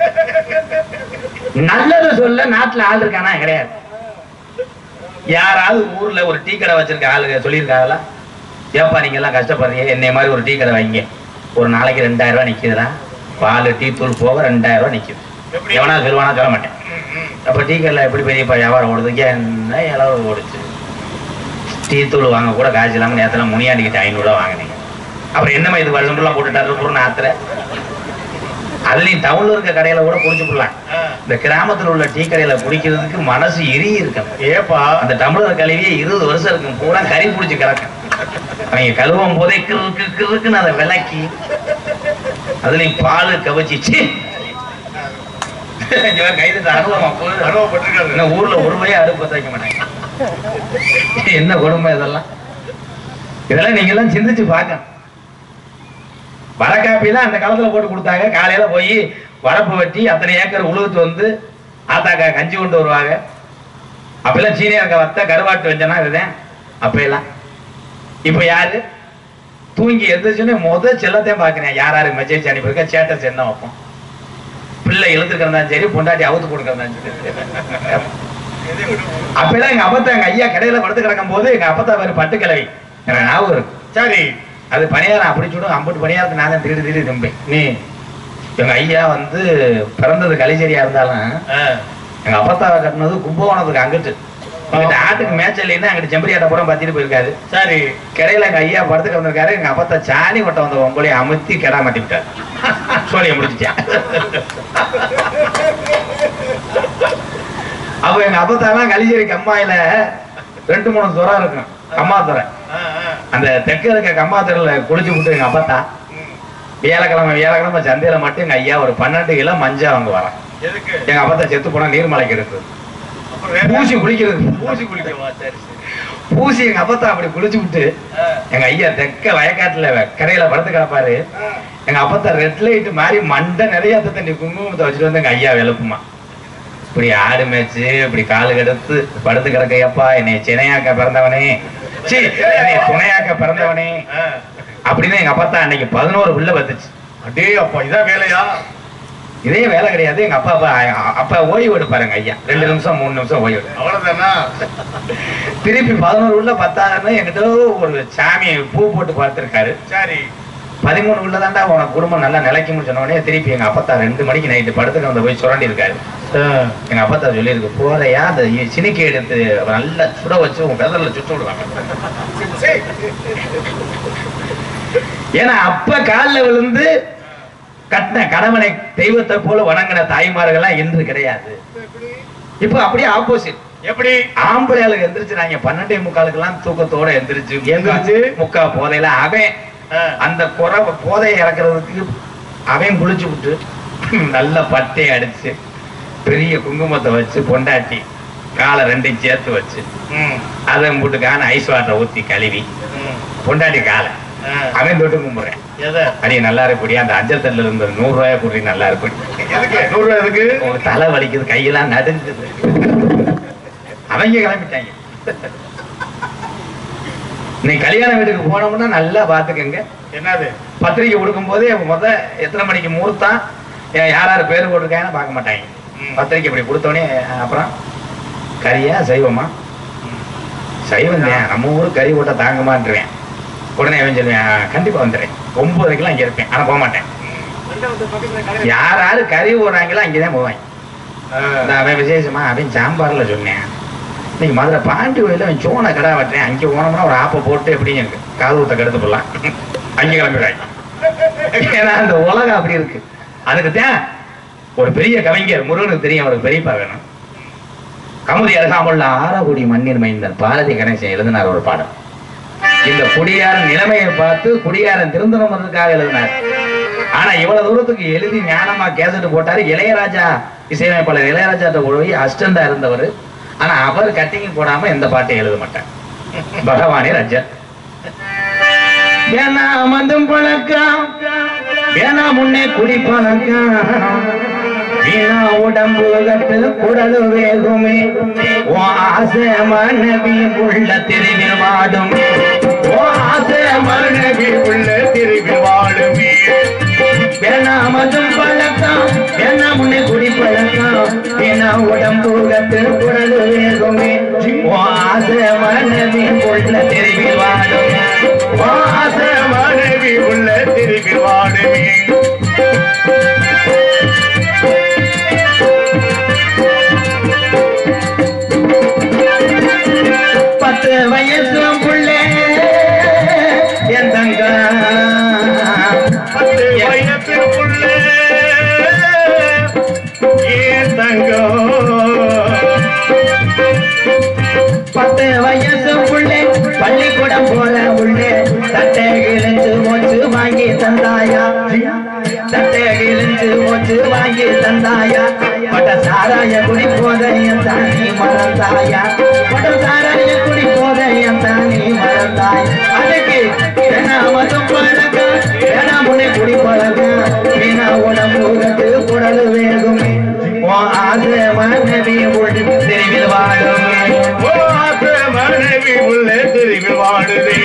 Speaker 1: நல்லது சொல்ல நாட்டுல ஆள் இருக்கானா கிடையாது யாராவது ஊர்ல ஒரு டீ கடை வச்சிருக்க ஆளுங்க சொல்லியிருக்காங்களா ஏப்பா நீங்க எல்லாம் கஷ்டப்படுறீங்க என்னை மாதிரி ஒரு டீ கடை வைங்க ஒரு நாளைக்கு ரெண்டாயிரம் ரூபாய் நிக்குதுடா பால் டீ தூள் போக ரெண்டாயிரம் ரூபாய் நிக்குது
Speaker 5: எப்படி?
Speaker 1: எவனா சொல்லுவானா சொல்ல மாட்டேன்
Speaker 5: ம், ம்.
Speaker 1: அப்ப டீ கடையில் எப்படி பெரியப்பா வியாபாரம் ஓடுது என்ன இளவு ஓடுச்சு டீ தூள் வாங்க கூட காசு இல்லாம நேரத்தில் முனியாண்டிக்கிட்ட ஐநூறுரூவா வாங்கினீங்க அப்புறம் என்னம்மா இது வருஷம்லாம் போட்டுட்டாரு பூர்ண ஆத்திர அதுலயும் டவுன்ல இருக்க கடையில கூட குடிச்சு போடலாம்
Speaker 5: ஆ.
Speaker 1: இந்த கிராமத்துல உள்ள டீ கடையில குடிக்கிறதுக்கு மனசு எரி இருக்கணும்
Speaker 5: ஏப்பா
Speaker 1: அந்த டம்ளர் கழுவியே இருபது வருஷம் இருக்கும் பூரா கறி பிடிச்சி கிடக்கும் அவங்க கழுவும் போதே கிறுக்கு கிறுக்குன்னு அதை விளக்கி அதுலயும் பால் கவச்சி ச்சீ. இங்க பாரு, கைது அனுபவம் அப்போ
Speaker 5: அனுபவப்பட்டிருக்காரு
Speaker 1: என்ன ஊர்ல ஒரு வழியா அடுப்பு வைக்க மாட்டாங்க என்ன கொடுமை இதெல்லாம் இதெல்லாம் நீங்க எல்லாம் சிந்திச்சு பார்க்கணும் வரக்காப்பிலாம் அந்த காலத்துல போட்டு கொடுத்தாங்க காலையில போய் வரப்பு வெட்டி அத்தனை ஏக்கர் உழுவுட்டு வந்து ஆத்தாக்கா கஞ்சி கொண்டு வருவாங்க அப்பெல்லாம் சீனியர்க்க வத்த கருவாட்டு வச்சனா இதுதான் அப்பெல்லாம் இப்ப யாரு தூங்கி எந்திரிச்சுன்னு முத செல்லத்தையும் பாக்குறேன் யார் யாருக்கு மெசேஜ் அனுப்பியிருக்க சேட்டஸ் என்ன வைப்போம் பிள்ளை இழுத்துக்கிறதாலும் சரி பொண்டாட்டி அவுத்து கொடுக்கறதாலும் சரி அப்பெல்லாம் எங்க அப்பத்தா எங்க ஐயா கடையில படுத்து கிடக்கும் போது எங்க அப்பத்தா வேறு பட்டு கிளவி எனக்கு ஞாபகம் இருக்கு
Speaker 5: சரி
Speaker 1: அது பணியாரம் அப்படி சுடும் அம்பட்டு பணியாரத்தை நான் தான் திருடி திருடி தும்பேன் நீ எங்க ஐயா வந்து பிறந்தது கலிச்சேரியா இருந்தாலும்
Speaker 5: ஆ,
Speaker 1: எங்க அப்பத்தாவை கட்டினது கும்பகோணத்துக்கு அங்கிட்டு அங்கிட்டு ஆட்டுக்கு மேட்ச் இல்லைன்னா அங்கிட்டு செம்பரியாட்ட பூரா பார்த்துட்டு போயிருக்காரு
Speaker 5: சரி
Speaker 1: கடையில எங்க ஐயா படுத்து கிடந்திருக்காரு எங்க அப்பத்தா சாணி வட்டம் வந்த ஒம்பளையும் அமுத்தி கெடா மாட்டி விட்டார் சோழியை முடிச்சிட்டேன் அப்ப எங்க அப்பத்தாலாம் கலிச்சேரி கம்மாயில ரெண்டு மூணு துறை இருக்கும் கம்மா துறை
Speaker 5: ஆ, ஆ.
Speaker 1: அந்த தெற்க இருக்க கம்மா துறையில குளிச்சு விட்டு எங்க அப்பத்தா
Speaker 5: ம்.
Speaker 1: வியாழக்கிழமை வியாழக்கிழமை சந்தையில மட்டும் எங்க ஐயா ஒரு பன்னெண்டு கிலோ மஞ்சா வாங்க வரான்
Speaker 5: எதுக்கு
Speaker 1: எங்க அப்பத்தா செத்து போனா நீர்மலைக்கு எடுத்து
Speaker 5: அப்புறம் வேற
Speaker 1: பூசி குளிக்கிறது
Speaker 5: பூசி குளிக்கவா சரி சரி
Speaker 1: பூசி எங்க அப்பத்தா அப்படி குளிச்சு விட்டு
Speaker 5: ஆ,
Speaker 1: எங்க ஐயா தெற்க வயக்காட்டுல கரையில படுத்து கிடப்பாரு
Speaker 5: ஆ.
Speaker 1: எங்க அப்பத்தா ரெட் லைட் மாதிரி மண்டை நிறைய அத்தை தண்ணி குங்குமத்தை வச்சுட்டு வந்து எங்க ஐயா வெளுப்புமா இப்படி ஆடு மேய்ச்சு இப்படி காலு கெடுத்து படுத்து கிடக்கையப்பா என்னை சினையாக்க பிறந்தவனே சீ என்னை துணையாக்க பிறந்தவனே
Speaker 5: ஆ.
Speaker 1: அப்படின்னு எங்க அப்பத்தா அன்னைக்கு பதினோரு புள்ள வந்துச்சு
Speaker 5: அடே அப்பா இதான் வேலையா
Speaker 1: இதே வேலை கிடையாது எங்க அப்பா அப்பா அப்பா ஓய்வு எடுப்பாருங்க ஐயா ரெண்டு நிமிஷம் மூணு நிமிஷம் ஓய்வு எடு.
Speaker 5: அவ்வளவுதானா
Speaker 1: திருப்பி பதினோரு உள்ள பத்தாயிரம் என்கிட்ட ஒரு சாமி பூ போட்டு பார்த்திருக்காரு
Speaker 5: சரி
Speaker 1: பதிமூணு உள்ளதாண்டா உனக்கு குடும்பம் நல்லா நிலைக்கும்னு சொன்ன உடனே திருப்பி எங்க அப்பத்தா ரெண்டு மணிக்கு நைட்டு படுத்துட்டு வந்து போய் சுரண்டி இருக்காரு எங்க அப்பத்தா சொல்லியிருக்கு போறையா அந்த சினிக்கி எடுத்து நல்லா சுட வச்சு உங்க பெதர்ல சுட்டு விடுவாங்க
Speaker 5: சரி.
Speaker 1: ஏன்னா அப்ப காலில் விழுந்து கட்டின கணவனை தெய்வத்தை போல வணங்கின தாய்மார்கள்லாம் இன்று கிடையாது இப்ப அப்படியே ஆப்போசிட்
Speaker 5: எப்படி
Speaker 1: ஆம்பளை ஆளுங்க எந்திரிச்சுறாங்க பன்னெண்டே முக்காலுக்கெல்லாம் தூக்கத்தோட எந்திரிச்சு
Speaker 5: எந்திரிச்சு?
Speaker 1: முக்கா போதையில அவன்
Speaker 5: ஆ.
Speaker 1: அந்த குறை போதையை இறக்குறதுக்கு அவன் குளிச்சு விட்டு நல்ல பட்டையை அடிச்சு பெரிய குங்குமத்தை வச்சு பொண்டாட்டி காலை ரெண்டையும் சேர்த்து வச்சு
Speaker 5: ம்,
Speaker 1: அதை போட்டுக்கான ஐஸ் வாட்டரை ஊத்தி கழுவி
Speaker 5: ம்.
Speaker 1: பொண்டாட்டி காலை
Speaker 5: ஆ.
Speaker 1: அவன் தொட்டு கும்பிடுறேன்
Speaker 5: எதை
Speaker 1: அடி நல்லா இருப்படி அந்த அஞ்சல் தட்டுல இருந்த நூறு ரூபாய் குடி நல்லா இருப்படி
Speaker 5: எதுக்கு நூறு ரூபாய் எதுக்கு
Speaker 1: உங்க தலை வலிக்குது கையெல்லாம் நடுங்குது அவங்க கிளம்பிட்டாங்க நீ கல்யாண வீட்டுக்கு போனோம்னா நல்லா பாத்துக்கங்க
Speaker 5: என்னது
Speaker 1: பத்திரிக்கை கொடுக்கும் போதே முத எத்தனை மணிக்கு முகூர்த்தம் ஏ- யார் யார் பேர் போட்டிருக்காங்கன்னு பார்க்க மாட்டாங்க
Speaker 5: ம்.
Speaker 1: பத்திரிக்கை இப்படி கொடுத்தோடனே அப்புறம் கறியா சைவமா சைவம் தான் நம்ம ஊர் கறி போட்டா தாங்குமான்றேன் உடனே அவன் சொல்லுவேன் கண்டிப்பா வந்துடுறேன் ஒன்பதுக்கெல்லாம் இங்க இருப்பேன் ஆனா போக மாட்டேன் யார் யாரு கறி போடுறாங்களோ அங்கேதான் போவாங்க
Speaker 5: ஆ.
Speaker 1: இந்த அவன் விசேஷமா அவன் சாம்பார்ல சொன்னேன் இன்னைக்கு மதுரை பாண்டி கோயில அவன் சோனை கடை வெட்டுறேன் அங்கே போனோம்னா ஒரு ஆப்பை போட்டு எப்படிங்க இருக்கு காது ஊத்த கெடுத்து போடலாம் அங்கே கிளம்பிடுறாங்க ஏன்னா அந்த உலகம் அப்படி இருக்கு அதுக்கு தான் ஒரு பெரிய கவிஞர் முருகனுக்கு தெரியும் அவருக்கு பெரியப்பா வேணும் கமுதி அருகாமுள்ள ஆறாகுடி மண்ணின் மைந்தன் பாரதி கணேசன் எழுதினார் ஒரு பாடம் இந்த குடியாரன் நிலைமையை பார்த்து குடியாரன் திருந்தணுங்கிறதுக்காக எழுதினார் ஆனா இவ்வளவு தூரத்துக்கு எழுதி ஞானமா கேசட் போட்டாரு இளையராஜா இசையமைப்பாளர் இளையராஜாட்ட போய் அஸ்டண்டா இருந்தவர் ஆனா அவர் கட்டிங் போடாம எந்த பாட்டையும் எழுத மாட்டார் பகவானே ரஜர் வேணா மந்தும் பழக்கம் வேணா முன்னே குடி பழக்கம் வீணா உடம்பு கட்டு குடலு வேகுமே ஓ ஆசை மனைவி உள்ள திருவில் வாடும் ஓ ஆசை மனைவி
Speaker 5: உள்ள திரும்பி வாழுமே
Speaker 1: வேணா மதும் பழக்கம் வேணா முன்னே குடி பழக்கம் வேணா உடம்பு கட்டு குடலு வேகுமே ஓ ஆசை மனைவி உள்ள திருவில் வாடும் ஓ ஆசை
Speaker 5: மனைவி உள்ள திரும்பி வாழுமே
Speaker 1: பத்து வயசு புள்ளே என் தங்க
Speaker 5: பத்து வயசுக்குள்ள ஏன் தங்கம்
Speaker 1: பத்து வயசு புள்ளே பள்ளிக்கூடம் போற உள்ளே சட்டை கிழிஞ்சு மொச்சு வாங்கி தந்தாயா சட்டை கிழிஞ்சு மொச்சு வாங்கி தந்தாயா பட்ட சாராய குடி போத என் தானி மறந்தாயா பட்ட சாராய குடி போத என் தானி மறந்தாய் அதுக்கு வேணா மதும் பழக்கம் வேணா முன்னே குடி பழக்கம் வீணா உடம்பு கட்டு குடல் வேகுமே உன் ஆசை மனைவி உள் தெருவில் வாழுமே
Speaker 5: ஓ ஆசை மனைவி உள்ள திரும்பி வாழுதே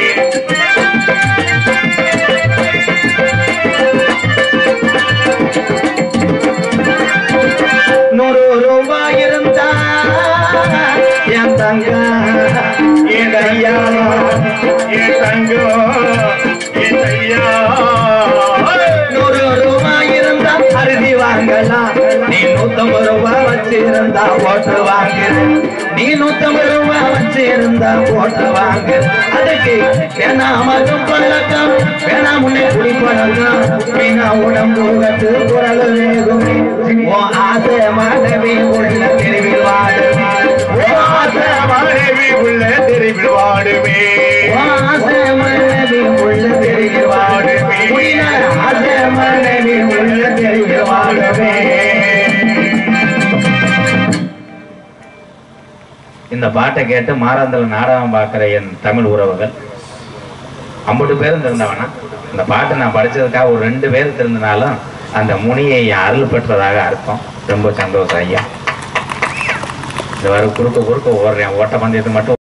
Speaker 1: நூறு ரூபாய் இருந்தா என் தங்க என் ஐயா
Speaker 5: ஏன் தங்கம் ஏன் ஐயா
Speaker 1: நூறு ரூபாய் இருந்தா அருதி வாங்கலாம் நீ நூத்தம்பது ரூபாய் வச்சிருந்தா போட்டு வாங்கு நீ நூத்தம்பது ரூபாய் வச்சிருந்தா போட்டு வாங்கு அதுக்கு வேணா மதும் பழக்கம் வேணா முன்னே குடி பழக்கம் வீணா உடம்பு கட்டு குரல் வேகுமே உன் ஆசை மனைவி உள்ள தெருவில் வாடுமே
Speaker 5: வாடுமே
Speaker 1: ஆசை மனதில் உள்ள தெரிகிற வாடுமே ஆசை மனதில் உள்ள தெரிகிற வாடுமே இந்த பாட்டை கேட்டு மாறாந்தல நாடகம் பார்க்கிற என் தமிழ் உறவுகள் ஐம்பது பேரும் திருந்தவனா இந்த பாட்டை நான் படிச்சதுக்காக ஒரு ரெண்டு பேர் திருந்தினாலும் அந்த முனியை அருள் பெற்றதாக அர்த்தம் ரொம்ப சந்தோஷம் ஐயா இந்த வர குறுக்க குறுக்க ஓடுறேன் ஓட்ட பந்தயத்தை மட்டும்